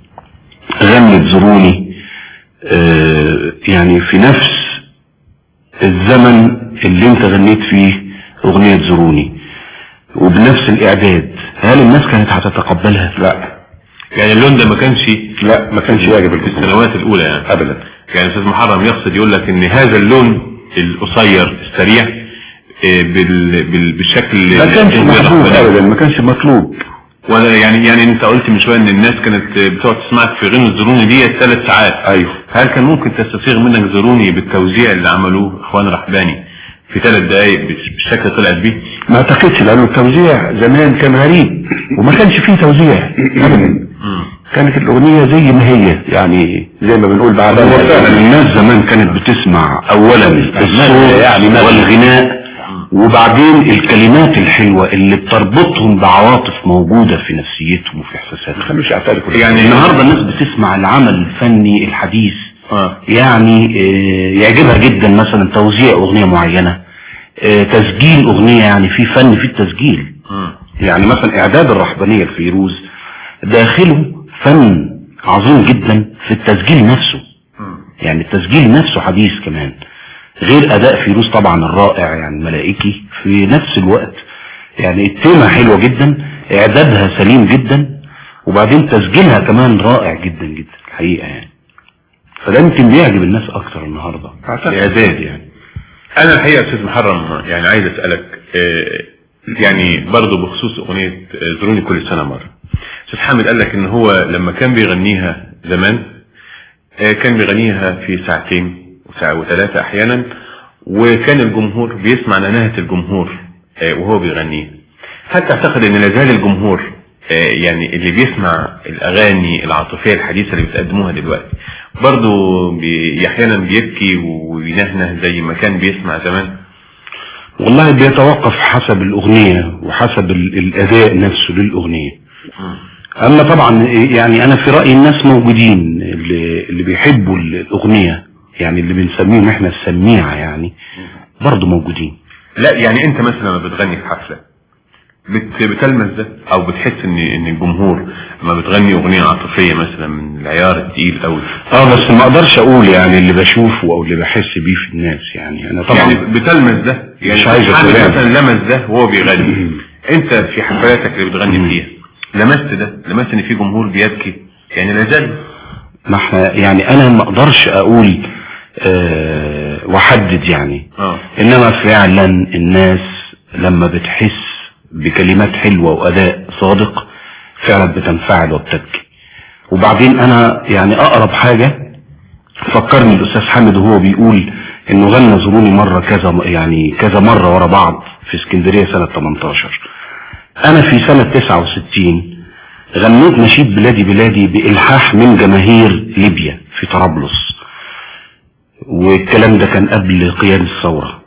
غنت زروني آه، يعني في نفس الزمن اللي انت غنيت فيه اغنية زروني وبنفس الاعداد هل الناس كانت هتتقبلها لا يعني اللون ده ما كانش لا ما كانش يعجب في الجمهور السنوات الاولى يعني ابدا يعني استاذ محرم يقصد يقول لك ان هذا اللون القصير السريع آه، بال... بال... بالشكل ما كانش اللي محبوب الرهباني. ابدا ما كانش مطلوب ولا يعني يعني انت قلت من شويه ان الناس كانت بتقعد تسمعك في غنى الزروني دي ثلاث ساعات ايوه هل كان ممكن تستسيغ منك زروني بالتوزيع اللي عملوه اخوان رحباني في ثلاث دقايق بالشكل طلعت بيه؟ ما اعتقدش لانه التوزيع زمان كان غريب وما كانش فيه توزيع ابدا كانت الاغنيه زي ما هي يعني زي ما بنقول بعد هو فعلا الناس زمان كانت بتسمع اولا الصوت يعني مثلا. والغناء وبعدين الكلمات الحلوة اللي بتربطهم بعواطف موجودة في نفسيتهم وفي ما احساساتهم خلوش يعترفوا يعني النهاردة الناس بتسمع العمل الفني الحديث اه يعني آه، يعجبها جدا مثلا توزيع اغنية معينة آه، تسجيل اغنية يعني في فن في التسجيل مم. يعني مثلا اعداد الرحبانية الفيروز داخله فن عظيم جدا في التسجيل نفسه مم. يعني التسجيل نفسه حديث كمان غير اداء فيروز طبعا الرائع يعني ملائكي في نفس الوقت يعني التيمة حلوة جدا اعدادها سليم جدا وبعدين تسجيلها كمان رائع جدا جدا الحقيقة يعني فده يمكن بيعجب الناس اكتر النهاردة أعتقد. الاعداد يعني انا الحقيقه يا استاذ محرم يعني عايز اسالك آه، يعني برضه بخصوص اغنيه آه، زوروني كل سنه مره استاذ حامد قال لك ان هو لما كان بيغنيها زمان آه، كان بيغنيها في ساعتين وساعة وثلاثة احيانا وكان الجمهور بيسمع نناهة الجمهور آه، وهو بيغنيها هل تعتقد ان لازال الجمهور آه، يعني اللي بيسمع الاغاني العاطفية الحديثة اللي بتقدموها دلوقتي برضه بي احيانا بيبكي وينهنه زي ما كان بيسمع زمان والله بيتوقف حسب الاغنية وحسب ال- الاداء نفسه للاغنية اما طبعا يعني انا في رأيي الناس موجودين اللي, اللي بيحبوا ال- الاغنية يعني اللي بنسميهم احنا السميعة يعني برضه موجودين لا يعني انت مثلا لما بتغني في حفلة بت بتلمس ده او بتحس ان ان الجمهور لما بتغني اغنية عاطفية مثلا من العيار التقيل قوي اه بس ما اقدرش اقول يعني اللي بشوفه او اللي بحس بيه في الناس يعني انا طبعا يعني بتلمس ده يعني مش عايز حامد أقول مثلا لمس ده وهو بيغني انت في حفلاتك اللي بتغني فيها لمست ده لمست ان في جمهور بيبكي يعني لازال ما احنا يعني انا ما اقدرش اقول آه واحدد يعني اه انما فعلا الناس لما بتحس بكلمات حلوة واداء صادق فعلا بتنفعل وبتبكي وبعدين انا يعني اقرب حاجة فكرني الاستاذ حامد وهو بيقول انه غنى زوروني مرة كذا يعني كذا مرة ورا بعض في اسكندرية سنة 18 انا في سنة 69 غنيت نشيد بلادي بلادي بإلحاح من جماهير ليبيا في طرابلس والكلام ده كان قبل قيام الثورة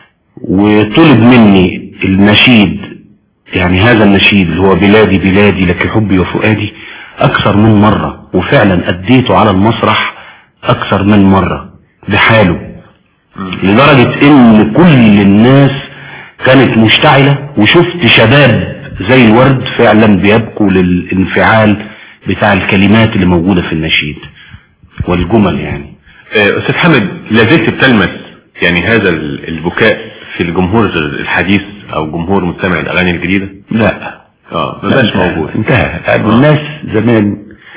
وطلب مني النشيد يعني هذا النشيد اللي هو بلادي بلادي لك حبي وفؤادي اكثر من مرة وفعلا اديته على المسرح اكثر من مرة بحاله لدرجة ان كل الناس كانت مشتعلة وشفت شباب زي الورد فعلا بيبكوا للانفعال بتاع الكلمات اللي موجودة في النشيد والجمل يعني آه، استاذ حامد لازلت بتلمس يعني هذا ال- البكاء في الجمهور الحديث او جمهور مستمع الاغاني الجديدة لا اه ما بقاش موجود انتهى لأن الناس زمان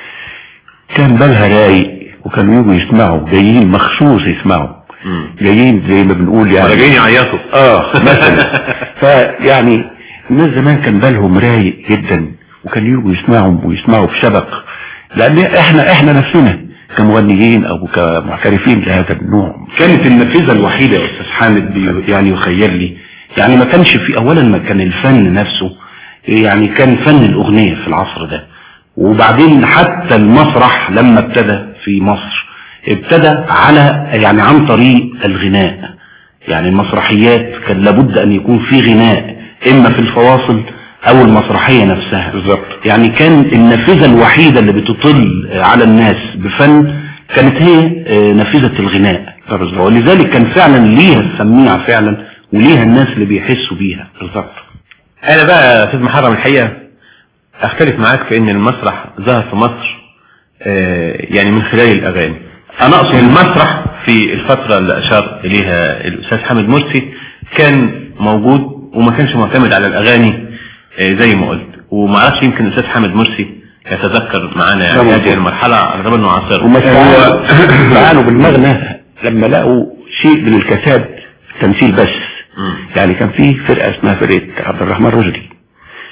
كان بالها رايق وكانوا يجوا يسمعوا جايين مخصوص يسمعوا مم. جايين زي ما بنقول يعني ولا جايين يعيطوا اه مثلا فيعني الناس زمان كان بالهم رايق جدا وكان يجوا يسمعوا ويسمعوا بشبق لان احنا احنا نفسنا كمغنيين او كمعترفين لهذا النوع كانت النافذة الوحيدة يا استاذ حامد بي- يعني يخيل لي يعني ما كانش في اولا ما كان الفن نفسه يعني كان فن الاغنية في العصر ده وبعدين حتى المسرح لما ابتدى في مصر ابتدى على يعني عن طريق الغناء يعني المسرحيات كان لابد ان يكون في غناء اما في الفواصل او المسرحية نفسها بالظبط يعني كان النافذة الوحيدة اللي بتطل على الناس بفن كانت هي آه، نافذة الغناء ولذلك كان فعلا ليها السميع فعلا وليها الناس اللي بيحسوا بيها بالظبط انا بقى يا استاذ محرم الحقيقة اختلف معاك في ان المسرح ظهر في مصر آه، يعني من خلال الاغاني انا اقصد المسرح في الفترة اللي اشار اليها الاستاذ حامد مرسي كان موجود وما كانش معتمد على الاغاني آه، زي ما قلت وما اعرفش يمكن الاستاذ حامد مرسي يتذكر معانا يعني لا، هذه ممكن. المرحلة على انه عاصرة وما استعانوا بالمغنى لما لقوا شيء من الكساد التمثيل بس مم. يعني كان في فرقة اسمها فرقة عبد الرحمن رشدي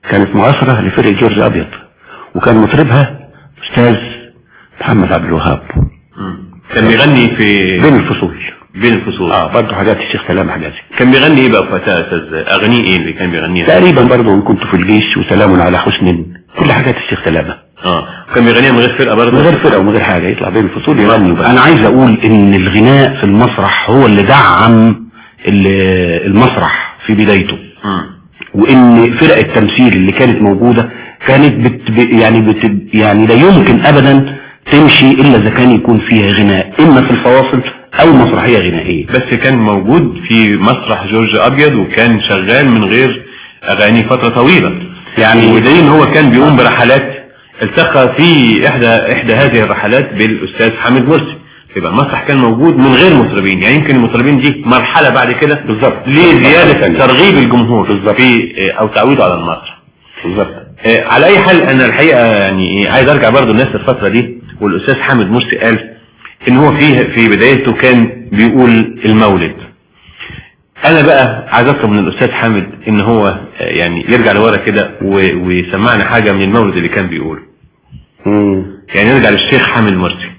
كانت معاصرة لفرقة جورج أبيض وكان مطربها أستاذ محمد عبد الوهاب كان بيغني في بين الفصول بين الفصول اه برضه حاجات الشيخ سلام حجازي كان بيغني ايه بقى في وقتها يا استاذ اغانيه ايه اللي كان بيغنيها تقريبا برضه كنت في الجيش وسلام على حسن كل حاجات الشيخ سلامة اه كان بيغنيها من غير فرقه برضه من غير فرقة ومن غير حاجة يطلع بين الفصول يغني بقى. أنا عايز أقول إن الغناء في المسرح هو اللي دعم ال- المسرح في بدايته مم. وإن فرق التمثيل اللي كانت موجودة كانت بت ب- يعني بت يعني لا يمكن أبدا تمشي إلا إذا كان يكون فيها غناء إما في الفواصل أو مسرحية غنائية بس كان موجود في مسرح جورج ابيض وكان شغال من غير اغاني فتره طويله يعني ودليل ان هو كان بيقوم برحلات التقى في احدى احدى هذه الرحلات بالاستاذ حامد مرسي يبقى المسرح كان موجود من غير مطربين يعني يمكن المطربين دي مرحله بعد كده بالظبط لزياده ترغيب الجمهور في او تعويضه على المسرح بالظبط آه، على اي حال انا الحقيقه يعني إيه، عايز ارجع برضو لنفس الفتره دي والاستاذ حامد مرسي قال ان هو فيه في بدايته كان بيقول المولد انا بقى عايز اطلب من الاستاذ حامد ان هو آه، يعني يرجع لورا كده و- ويسمعنا حاجه من المولد اللي كان بيقوله يعني نرجع للشيخ حامد مرسي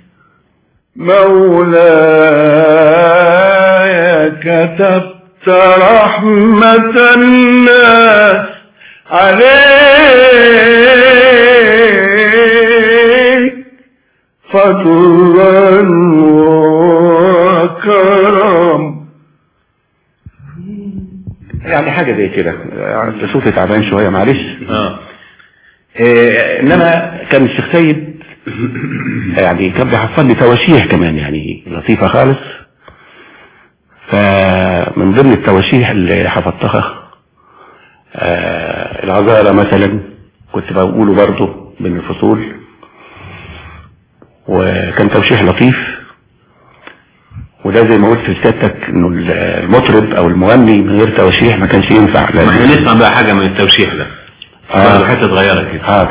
مولاي كتبت رحمة الناس عليك فضلا وكرم يعني حاجة زي كده يعني صوتي تعبان شوية معلش اه إيه انما كان الشيخ سيد يعني كان بيحفظني تواشيح كمان يعني لطيفة خالص فمن ضمن التواشيح اللي حفظتها آه العذارى مثلا كنت بقوله برضه من الفصول وكان توشيح لطيف وده زي ما قلت لسيادتك انه المطرب او المغني من غير تواشيح ما كانش ينفع ما احنا نسمع بقى حاجه من التوشيح ده برضو حته صغيره كده حاضر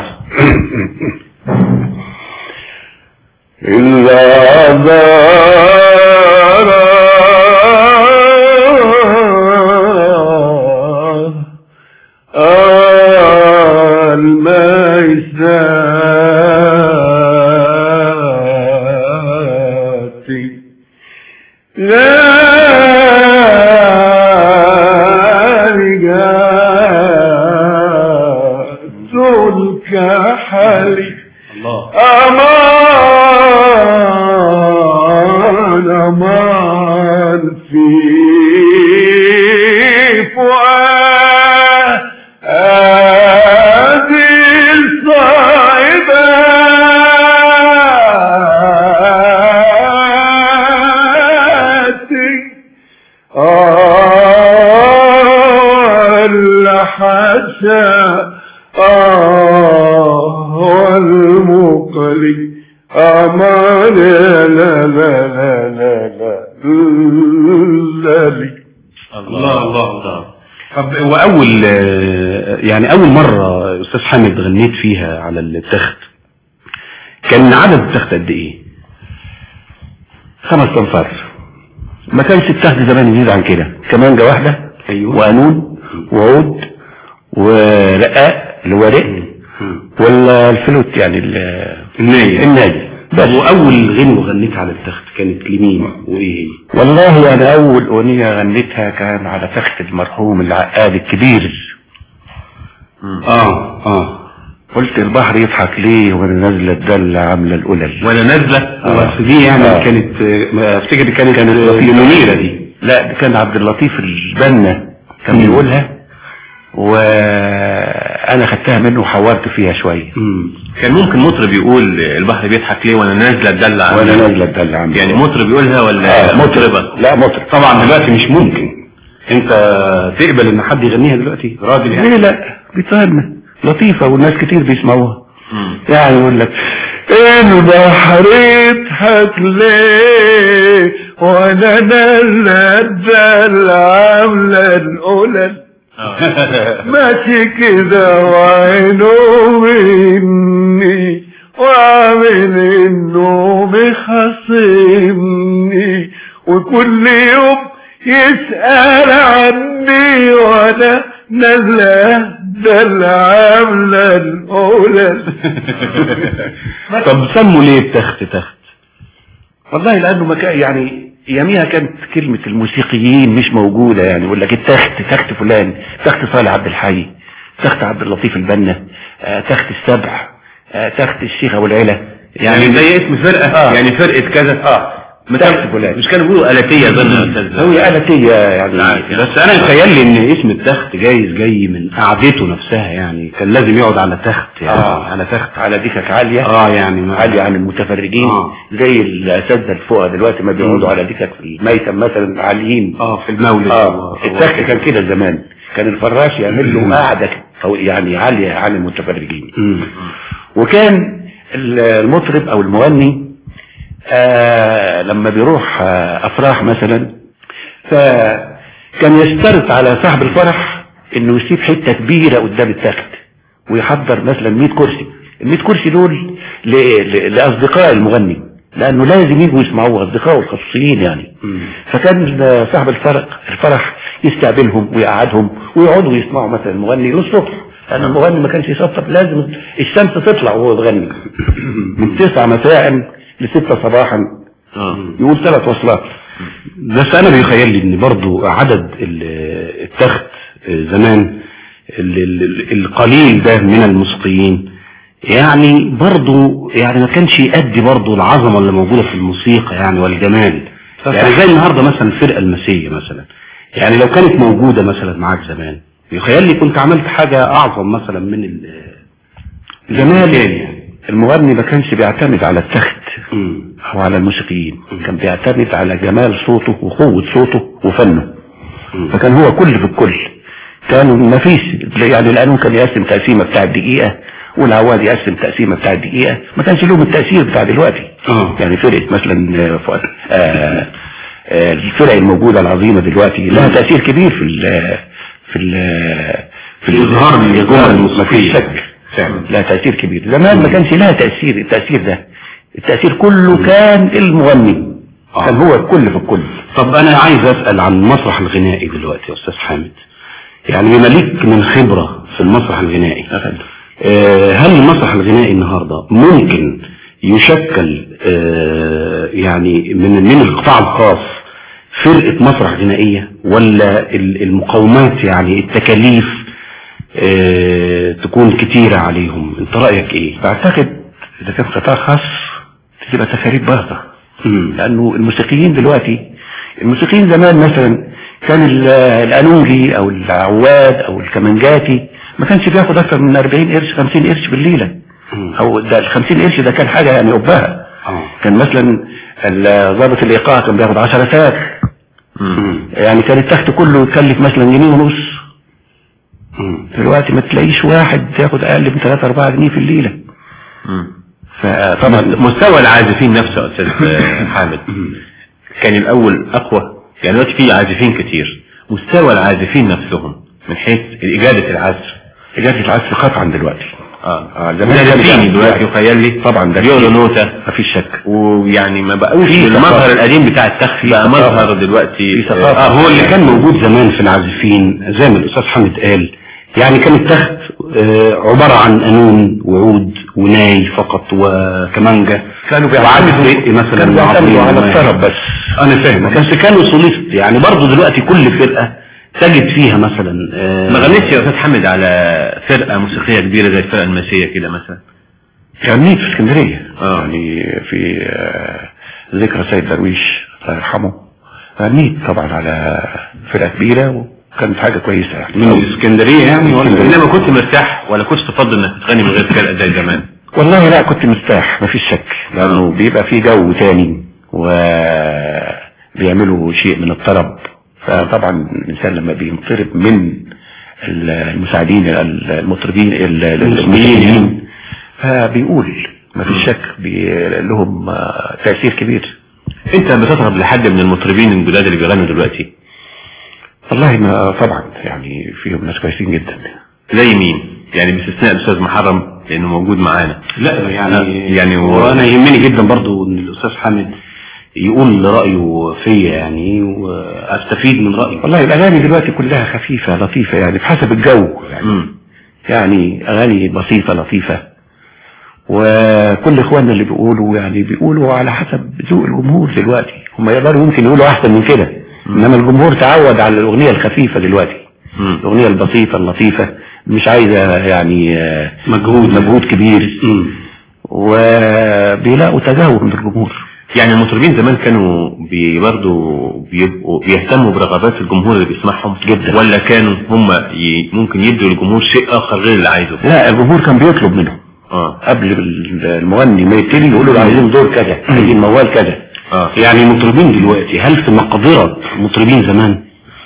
الميسات لا الكحل أمان أمان في فؤاد الصعبات آه الحسا آه والمقلي أمان لا لا لا لا لا لا لي الله الله الله طب واول آه، يعني اول مرة استاذ حامد غنيت فيها على التخت كان عدد التخت قد ايه خمس تنفار ما كانش التخت زمان يزيد عن كده كمانجة واحدة ايوه وقانون وعود ورقاق اللي هو رق ولا الفلوت يعني ال- الناي النادي بس واول غنوة غنيت على التخت كانت لمين وايه هي والله انا اول اغنية غنيتها كان على تخت المرحوم العقاد الكبير اه اه قلت البحر يضحك ليه وانا نازله الدله عامله القلل ولا نازله آه. بس دي يعني آه. كانت آه، افتكر دي كانت كانت آه، لطيفة. المنيرة دي لا ده كان عبد اللطيف البنا كان مم. بيقولها وانا خدتها منه وحورت فيها شويه مم. كان ممكن مطرب يقول البحر بيضحك ليه وانا نازله الدلع وانا نازله الدله عامله يعني مطرب يقولها ولا آه، مطرب لا مطرب طبعا دلوقتي مش ممكن انت تقبل ان حد يغنيها دلوقتي راجل يعني ليه لا بيطهرنا لطيفه والناس كتير بيسمعوها مم. يعني يقول لك البحر يضحك ليه وانا نازله الدلع عامله القلل ماشي كده وعينه مني وعامل انه بخصمني وكل يوم يسأل عني وانا نازله ده العاملة الأولى طب سموا ليه التخت تخت والله لأنه مكان يعني يميها كانت كلمة الموسيقيين مش موجودة يعني يقول لك التخت تخت فلان تخت صالح عبد الحي تخت عبد اللطيف البنا آه، تخت السبع آه، تخت الشيخ أبو العلا يعني زي اسم فرقة آه. يعني فرقة كذا اه تخت فلان مش كانوا بيقولوا آلاتية ظن يا أستاذ هو آلتية يعني بس انا متخيل لي ان اسم التخت جايز جاي من قعدته نفسها يعني كان لازم يقعد على تخت يعني اه على تخت على ديكك عالية اه يعني ما عالية عن المتفرجين آه. زي الأساتذة الفقهاء دلوقتي ما بيقعدوا على ديكك في الميتم مثلا عاليين اه في المولد اه التخت كان كده زمان كان الفراش يعمل له قاعدة أو يعني عالية عن المتفرجين مم. وكان ال- المطرب او المغني آه لما بيروح آه افراح مثلا فكان يشترط على صاحب الفرح انه يسيب حته كبيره قدام التخت ويحضر مثلا 100 كرسي ال 100 كرسي دول ل- ل- لاصدقاء المغني لانه لازم يجوا يسمعوه اصدقائه الخصوصيين يعني فكان آه، صاحب الفرح الفرح يستقبلهم ويقعدهم ويقعدوا يسمعوا مثلا المغني للصبح لان المغني ما كانش يصفر لازم الشمس تطلع وهو بيغني من 9 مساء ل 6 صباحا يقول ثلاث وصلات بس انا بيخيل لي ان برضو عدد ال- التخت زمان ال- ال- القليل ده من الموسيقيين يعني برضو يعني ما كانش يأدي برضو العظمة اللي موجودة في الموسيقى يعني والجمال يعني زي النهاردة مثلا الفرقة المسية مثلا يعني لو كانت موجودة مثلا معاك زمان يخيل لي كنت عملت حاجة اعظم مثلا من ال- زمان المغني ما كانش بيعتمد على التخت مم. او على الموسيقيين كان بيعتمد على جمال صوته وقوة صوته وفنه فكان هو كل في الكل كان ما فيش يعني القانون كان يقسم تقسيمه بتاع الدقيقة والعواد يقسم تقسيمه بتاع الدقيقة ما كانش لهم التأثير بتاع دلوقتي آه. يعني فرقة مثلا آه، فؤاد آه، آه، الفرق الموجودة العظيمة دلوقتي لها تأثير كبير في ال في ال في الإظهار من الجمل ما فيش الموسيقية. شك فعلا لها تأثير كبير زمان ما كانش لها تأثير التأثير ده التأثير كله كان المغني آه. كان هو الكل في الكل طب انا عايز اسأل عن المسرح الغنائي دلوقتي يا استاذ حامد يعني بما ليك من خبرة في المسرح الغنائي آه، هل المسرح الغنائي النهاردة ممكن يشكل آه، يعني من من القطاع الخاص فرقة مسرح غنائية ولا ال- المقاومات يعني التكاليف آه، تكون كتيرة عليهم انت رأيك ايه بعتقد اذا كان قطاع خاص تبقى تكاليف باهظة مم. لانه الموسيقيين دلوقتي الموسيقيين زمان مثلا كان ال- الانونجي او العواد او الكمانجاتي ما كانش بياخد اكتر من 40 قرش 50 قرش بالليله مم. او ده ال 50 قرش ده كان حاجه يعني قبها آه. كان مثلا ال- ضابط الايقاع كان بياخد 10 ساعات مم. يعني كان التخت كله يكلف مثلا جنيه ونص مم. دلوقتي ما تلاقيش واحد ياخد اقل من 3 4 جنيه في الليله فطبعا مستوى العازفين نفسه يا استاذ آه، حامد كان الاول اقوى يعني دلوقتي في عازفين كتير مستوى العازفين نفسهم من حيث اجادة العزف اجازه العزف قطعا دلوقتي اه اه زمان كان مدرسين يعني- دلوقتي وخيال لي طبعا ده بيقولوا كتير. نوتة مفيش شك ويعني ما بقوش في المظهر ثقافة. القديم بتاع التخت بقى ثقافة. مظهر دلوقتي في ثقافة. آه هو اللي كان موجود زمان في العازفين زي ما الأستاذ حمد قال يعني كان التخت آه، عبارة عن قانون وعود وناي فقط وكمانجا كانوا وعازف بيعتمدوا رق مثلا كانوا بيعتمدوا على عظيم. الطرب بس أنا فاهم ما كانش كانوا سوليست يعني برضه دلوقتي كل فرقة تجد فيها مثلا آه، ما غنيتش يا استاذ حمد على فرقة موسيقية كبيرة زي الفرقة المسية كده مثلا غنيت في اسكندريه آه. يعني في آه، ذكرى سيد درويش الله يرحمه غنيت طبعا على فرقه كبيره وكانت حاجه كويسه يعني من الإسكندرية يعني ولا انما كنت مرتاح ولا كنت تفضل انك تغني من غير فرقة زي زمان والله لا كنت مرتاح مفيش شك لانه بيبقى في جو تاني وبيعملوا شيء من الطرب فطبعا الانسان لما بينطرب من المساعدين المطربين الموسيقيين فبيقول مفيش شك بي لهم آه، تأثير كبير انت بتطرب لحد من المطربين الجداد اللي بيغنوا دلوقتي والله ما طبعا يعني فيهم ناس كويسين جدا زي مين يعني باستثناء الاستاذ محرم لانه موجود معانا لا يعني يعني هو- وانا يهمني جدا برضو ان الاستاذ حامد يقول رايه فيا يعني واستفيد من رايه والله الاغاني دلوقتي كلها خفيفه لطيفه يعني بحسب الجو يعني مم. يعني اغاني بسيطة لطيفة وكل اخواننا اللي بيقولوا يعني بيقولوا على حسب ذوق الجمهور دلوقتي هم يقدروا يمكن يقولوا احسن من كده انما الجمهور تعود على الاغنية الخفيفة دلوقتي الاغنية البسيطة اللطيفة مش عايزة يعني آه، مجهود مجهود كبير وبيلاقوا تجاوب من الجمهور يعني المطربين زمان كانوا بي برضه بيبقوا بيهتموا برغبات الجمهور اللي بيسمعهم جدا. ولا كانوا هم ي... ممكن يدوا للجمهور شيء اخر غير اللي عايزه لا الجمهور كان بيطلب منهم اه قبل المغني ما يبتدي يقولوا له عايزين دور كذا عايزين موال كذا اه يعني المطربين دلوقتي هل في مقدرة مطربين زمان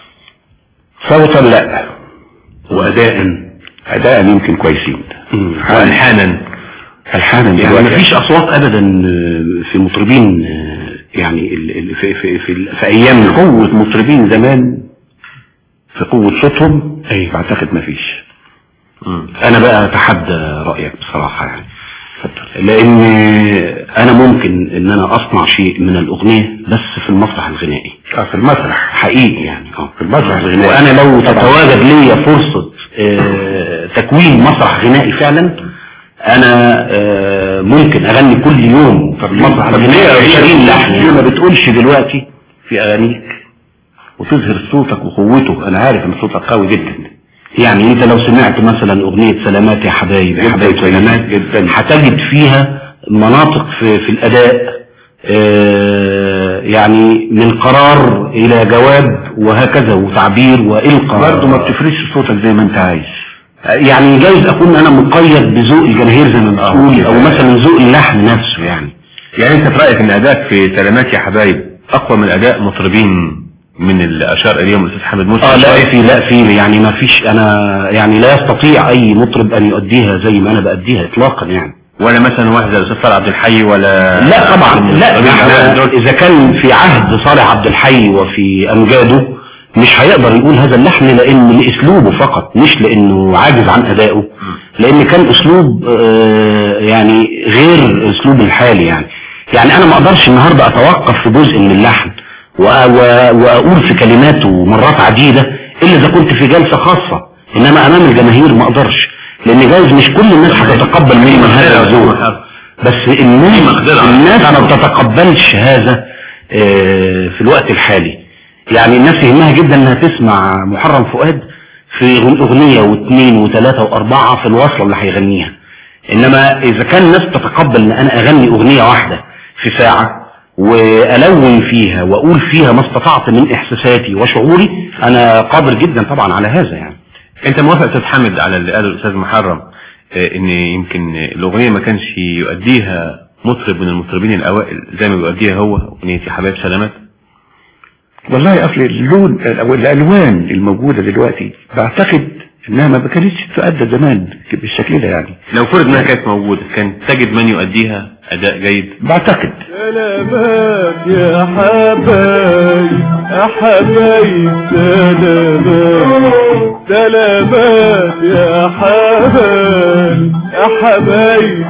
صوتا لا وأداء اداء يمكن كويسين والحانا الحانا يعني دلوقتي مفيش أصوات أبدا في مطربين يعني ال- ال- في, في, في, في أيام قوة مطربين زمان في قوة صوتهم أيوة. بعتقد مفيش مم. أنا بقى أتحدى رأيك بصراحة يعني لأن أنا ممكن إن أنا أصنع شيء من الأغنية بس في المسرح الغنائي اه في المسرح حقيقي يعني اه في المسرح الغنائي وانا لو طبعاً. تتواجد ليا فرصة آه، تكوين مسرح غنائي فعلا انا آه، ممكن اغني كل يوم في المسرح طب ليه الغنائي 20 لحن ليه ما بتقولش دلوقتي في اغانيك وتظهر صوتك وقوته انا عارف ان صوتك قوي جدا يعني انت لو سمعت مثلا اغنية سلامات يا حبايب يا جداً حبايب سلامات جداً. هتجد فيها مناطق في, في الاداء آه، يعني من قرار الى جواب وهكذا وتعبير والقى برضه ما بتفرش صوتك زي ما انت عايز يعني جايز اكون انا مقيد بذوق الجماهير زي ما بتقول كده. او مثلا ذوق اللحن نفسه يعني يعني انت في رايك ان ادائك في سلامات يا حبايب اقوى من اداء مطربين من اللي اشار اليهم الاستاذ حامد مرسي اه لا في لا في يعني ما فيش انا يعني لا يستطيع اي مطرب ان يؤديها زي ما انا باديها اطلاقا يعني ولا مثلا واحد زي الاستاذ طلعت عبد الحي ولا لا طبعا لا طبيعي احنا دول- اذا كان في عهد صالح عبد الحي وفي امجاده مش هيقدر يقول هذا اللحن لان لاسلوبه فقط مش لانه عاجز عن ادائه لان كان اسلوب آه، يعني غير اسلوب الحالي يعني يعني انا ما اقدرش النهارده اتوقف في جزء من اللحن و- و- واقول في كلماته مرات عديده الا اذا كنت في جلسه خاصه انما امام الجماهير ما اقدرش لان جايز مش كل الناس هتتقبل مني هذا الذوق بس الناس مقدرة. الناس ما بتتقبلش هذا آه، في الوقت الحالي يعني الناس يهمها جدا انها تسمع محرم فؤاد في اغنية واثنين وثلاثة واربعة في الوصلة اللي هيغنيها انما اذا كان الناس تتقبل ان انا اغني اغنية واحدة في ساعة والون فيها واقول فيها ما استطعت من احساساتي وشعوري انا قادر جدا طبعا على هذا يعني انت موافق استاذ حامد على اللي قاله الاستاذ محرم آه، ان يمكن الاغنيه ما كانش يؤديها مطرب من المطربين الاوائل زي ما بيؤديها هو اغنيه يا حبايب سلامات والله اصل اللون او الالوان الموجودة دلوقتي بعتقد انها ما كانتش تؤدى زمان بالشكل ده يعني لو فرض انها كانت موجوده كان تجد من يؤديها اداء جيد بعتقد سلامات يا حبايب يا حبايب سلامات سلامات يا حبايب يا حبايب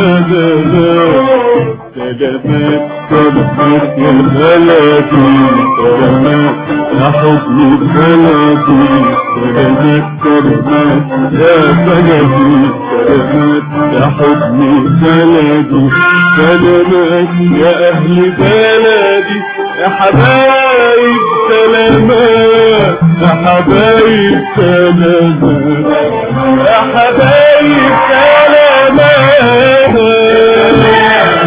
سلامات سلامات سلامات يا بلدي سلامات يا حضن بلدي سلامات سلامات يا بلدي سلامات يا حضن بلدي سلامات يا أهل بلدي يا حبايب سلامات يا حبايب سلامات يا حبايب سلامات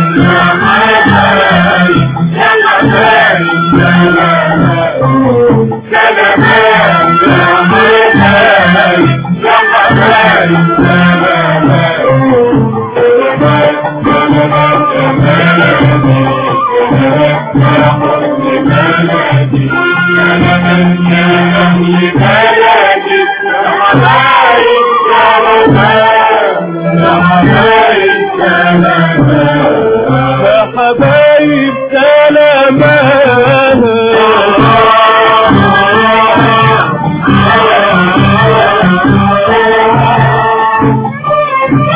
يا حبايب سلامات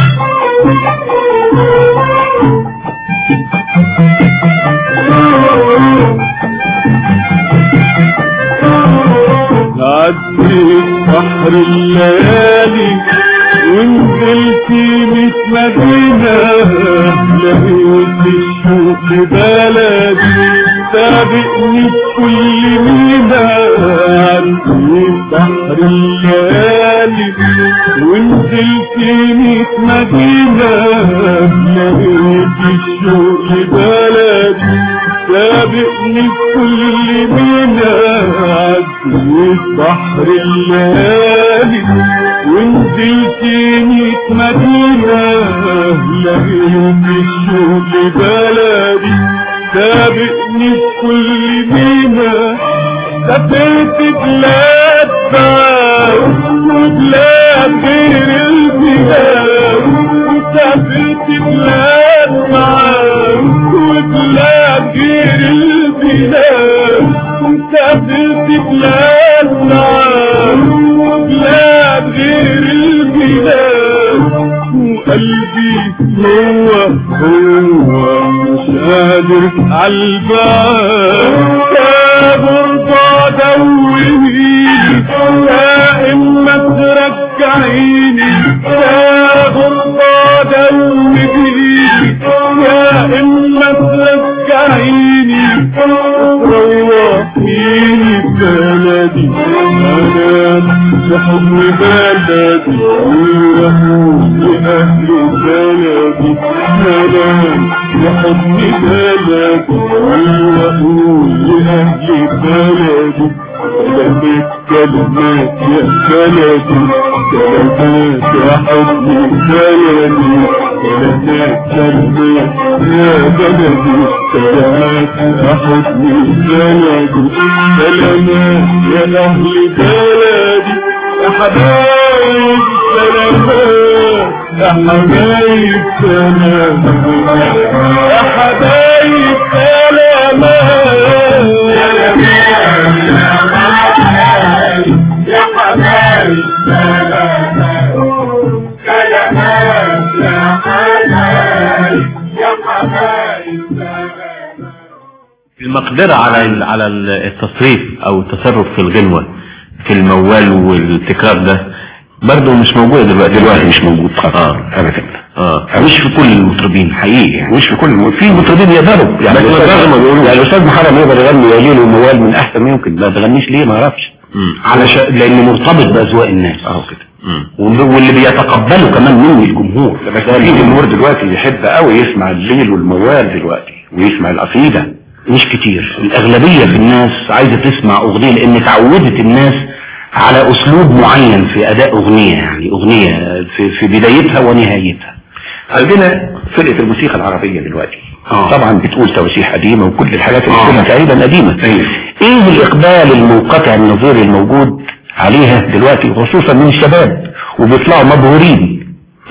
عدي بحر الليالي ونزلت ميت مدينة لقيت الشوق بلدي سابقني بكل مينا عديت بحر الليالي ونزلت ميت مدينة لقيت الشوق بلدي سابقني بكل مينا عديت بحر الليالي ونزلت ميت مدينة لقيت الشوق بلدي سابقني بكل مينا سافرت بلاد بعاد وبلاد غير البلاد وسافرت بلاد بعاد وبلاد غير البلاد وسافرت بلاد بعاد وبلاد غير البلاد وقلبي هو هو مش قادر عالبال يا غربة دويني يا إما ترجعيني يا غربة دويني يا إما ترجعيني روحيني بلدي أنا لحضن بلدي وأهل أهل بلدي أنا لحضن بلدي وأهل أهل بلدي كلمات كلمات يا بلدي كلمات يا حضن بلدي كلمات كلمات يا بلدي كلمات يا حضن بلدي كلمات يا أهل بلدي يا حبايب سلامات يا حبايب سلامات يا حبايب سلامات يا حبايب سلامات كلمات يا حبايب يا حبايب سلامات المقدرة على ال- على ال- التصريف او التصرف في الغنوة في الموال والتكرار ده برضه مش موجودة دلوقتي دلوقتي مش موجود خالص اه ابدا اه مش في كل المطربين حقيقي يعني مش في كل الم- في مطربين يقدروا يعني بس الأستاذ- برضه ما بيقولوا. يعني الاستاذ محرم يقدر يغني يا ليل وموال من احسن ما يمكن ما تغنيش ليه ما اعرفش مم. علشان لانه مرتبط باذواق الناس اهو كده مم. وال- واللي بيتقبله كمان مني الجمهور بس في جمهور دلوقتي يحب قوي يسمع الليل والموال دلوقتي ويسمع القصيده مش كتير الاغلبيه في الناس عايزه تسمع اغنيه لان اتعودت الناس على اسلوب معين في اداء اغنيه يعني اغنيه في, في بدايتها ونهايتها عندنا فرقه الموسيقى العربيه دلوقتي آه. طبعا بتقول تواشيح قديمه وكل الحاجات اللي آه. بتقولها تقريبا قديمه أيوة. ايه الاقبال المنقطع النظير الموجود عليها دلوقتي خصوصا من الشباب وبيطلعوا مبهورين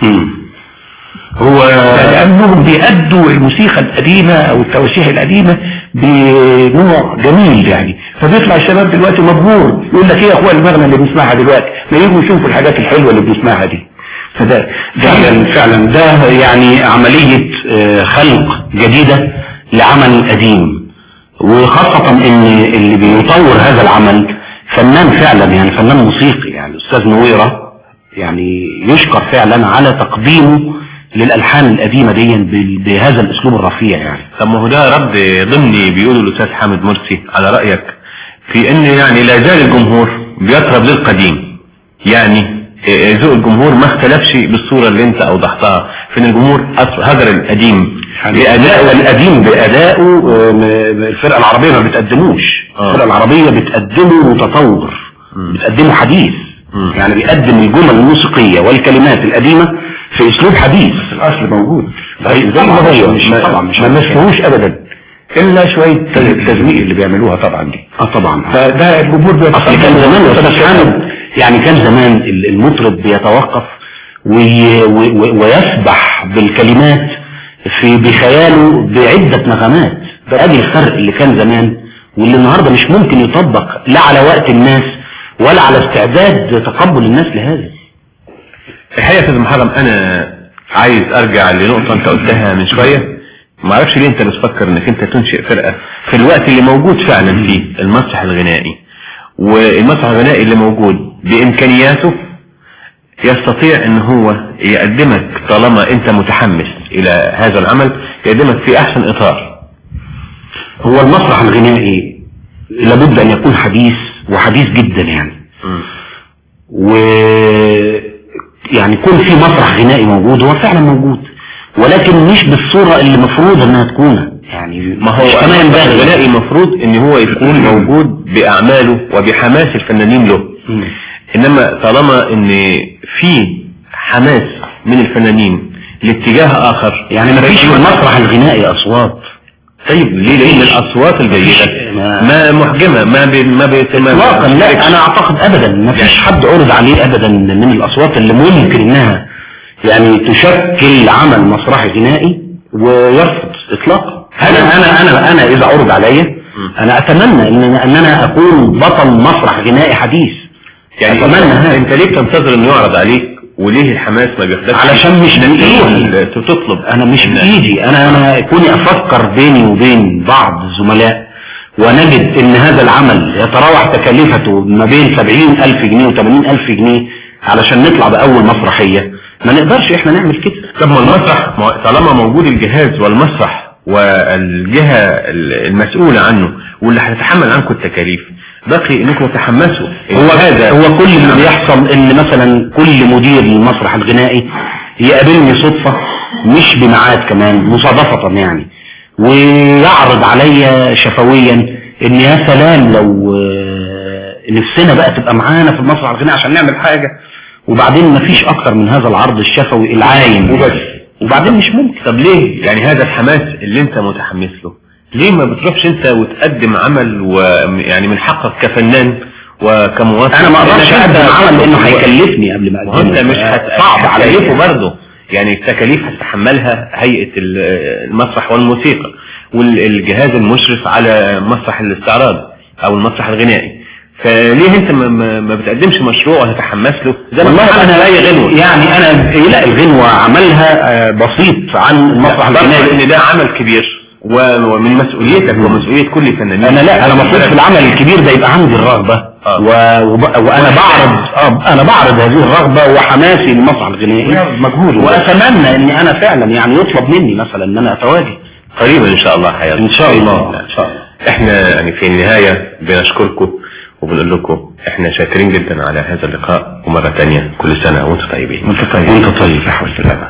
هو لانهم بيأدوا الموسيقى القديمة او التواشيح القديمة بنوع جميل يعني فبيطلع الشباب دلوقتي مبهور يقول لك ايه يا اخويا المغنى اللي بنسمعها دلوقتي ما يجوا يشوفوا الحاجات الحلوة اللي بنسمعها دي فده فعلا فعلا ده يعني عملية آه، خلق جديدة لعمل قديم وخاصة ان اللي بيطور هذا العمل فنان فعلا يعني فنان موسيقي يعني الاستاذ نويرة يعني يشكر فعلا على تقديمه للالحان القديمة دي ب- بهذا الاسلوب الرفيع يعني طب ما هو ده رد ضمني بيقوله الاستاذ حامد مرسي على رايك في ان يعني لا زال الجمهور بيطرب للقديم يعني إيه، ذوق الجمهور ما اختلفش بالصوره اللي انت اوضحتها في ان الجمهور أص- هجر القديم بأداء القديم بأدائه آه، م- الفرقة العربية ما بتقدموش آه. الفرقة العربية بتقدمه متطور بتقدمه حديث مم. يعني بيقدم الجمل الموسيقية والكلمات القديمة في اسلوب حديث الاصل موجود زي زي ما هو مش طبعا مش ما نسمعوش ابدا الا شوية التزويق اللي بيعملوها طبعا دي اه طبعا فده الجمهور اصل كان زمان يا استاذ حامد يعني كان زمان ال- المطرب بيتوقف وي و- ويسبح بالكلمات في بخياله بعدة نغمات ده ادي الفرق اللي كان زمان واللي النهارده مش ممكن يطبق لا على وقت الناس ولا على استعداد تقبل الناس لهذا الحقيقه يا استاذ محرم انا عايز ارجع لنقطه انت قلتها من شويه ما اعرفش ليه انت بتفكر انك انت تنشئ فرقه في الوقت اللي موجود فعلا فيه المسرح الغنائي والمسرح الغنائي اللي موجود بامكانياته يستطيع ان هو يقدمك طالما انت متحمس الى هذا العمل يقدمك في احسن اطار هو المسرح الغنائي لابد ان يكون حديث وحديث جدا يعني و يعني يكون في مسرح غنائي موجود هو فعلا موجود ولكن مش بالصورة اللي مفروض انها تكون يعني ما هو مش كما ينبغي الغنائي مفروض ان هو يكون موجود باعماله وبحماس الفنانين له مم. انما طالما ان في حماس من الفنانين لاتجاه اخر يعني ما فيش في المسرح الغنائي اصوات طيب ليه لان الاصوات الجيدة ما- ما محجمة ما بي ما بي ما اطلاقا لا انا اعتقد ابدا ما فيش حد عرض عليه ابدا من الاصوات اللي ممكن انها يعني تشكل عمل مسرحي غنائي ويرفض اطلاقا انا انا انا انا اذا عرض عليا انا اتمنى ان ان انا اكون بطل مسرح غنائي حديث يعني اتمنى هذا انت ليه بتنتظر انه يعرض عليك وليه الحماس ما بياخدكش علشان مش إنك بإيدي. تروح تطلب انا مش إن- بايدي انا انا كوني افكر بيني وبين بعض الزملاء ونجد ان هذا العمل يتراوح تكلفته ما بين سبعين الف جنيه وثمانين الف جنيه علشان نطلع باول مسرحية ما نقدرش احنا نعمل كده طب ما المسرح ما- طالما موجود الجهاز والمسرح والجهة ال- المسؤولة عنه واللي هتتحمل عنكم التكاليف بقي انكم تتحمسوا هو هذا هو كل اللي بيحصل ان مثلا كل مدير للمسرح الغنائي يقابلني صدفة مش بميعاد كمان مصادفة يعني ويعرض عليا شفويا ان يا سلام لو آه، نفسنا بقى تبقى معانا في المسرح الغنائي عشان نعمل حاجة وبعدين مفيش اكتر من هذا العرض الشفوي العايم وبس. وبعدين مش ممكن طب ليه يعني هذا الحماس اللي انت متحمس له ليه ما بتروحش انت وتقدم عمل ويعني من حقك كفنان وكمواطن انا ما اقدرش لأنك اقدم أنت- عمل لانه هيكلفني قبل ما ما هو انت اقدمه مش هت... صعب عليا هتكلفه برضه يعني التكاليف هتتحملها هيئة ال- المسرح والموسيقى والجهاز المشرف على مسرح الاستعراض او المسرح الغنائي فليه انت ما, ما, ما بتقدمش مشروع وتتحمس له زي ما والله بتعمل انا في اي غنوة يعني انا لا الغنوة عملها آه، بسيط عن المسرح برضه الغنائي ان ده عمل كبير و- ومن مسؤوليتك ومسؤولية كل فنانين انا لا انا المفروض في العمل الكبير ده يبقى عندي الرغبة آه. و... وب... وانا بعرض آه انا بعرض هذه الرغبة وحماسي للمسرح الغنائي مجهود واتمنى ان انا فعلا يعني يطلب مني مثلا ان انا اتواجد قريبا ان شاء الله حياتي ان شاء الله ان شاء الله احنا يعني في النهاية بنشكركم وبنقول لكم احنا شاكرين جدا على هذا اللقاء ومرة تانية كل سنة وانتم طيبين وانت طيب وانت طيب يا حول السلامة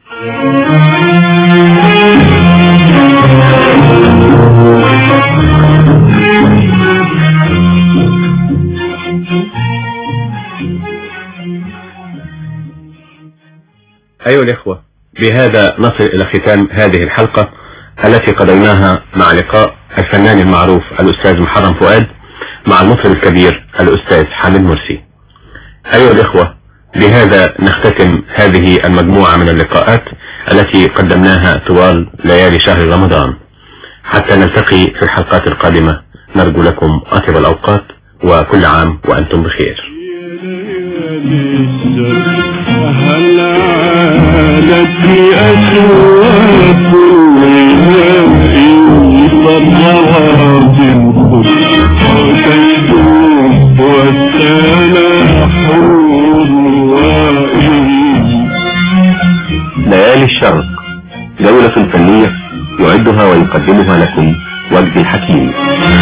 أيها الإخوة بهذا نصل إلى ختام هذه الحلقة التي قضيناها مع لقاء الفنان المعروف الأستاذ محرم فؤاد مع المطرب الكبير الأستاذ حامد مرسي أيها الإخوة بهذا نختتم هذه المجموعة من اللقاءات التي قدمناها طوال ليالي شهر رمضان حتى نلتقي في الحلقات القادمة نرجو لكم أطيب الأوقات وكل عام وأنتم بخير هل عادت أشواق الهوائي صدرات الخط وتكتب والسلاح الروائي ليالي الشرق جولة فنية يعدها ويقدمها لكم وجدي الحكيم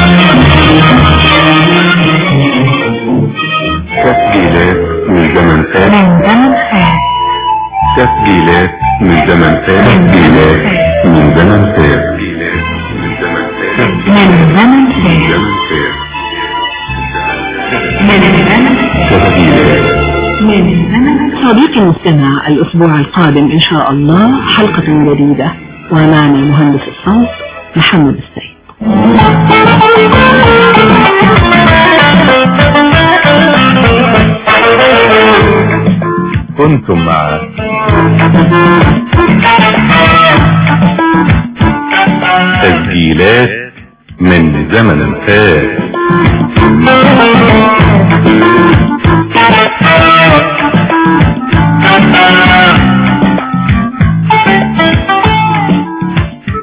تسجيلات من زمن فات من زمن فات تسجيلات من زمن فات تسجيلات من زمن فات تسجيلات من زمن فات من زمن فات زمن فات من زمن فات تسجيلات من زمن صديقي المستمع الأسبوع القادم إن شاء الله حلقة جديدة ومعنا مهندس الصوت محمد السيد كنتم مع تسجيلات من زمن فات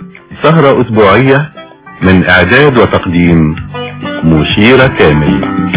سهرة أسبوعية من إعداد وتقديم مشيرة كامل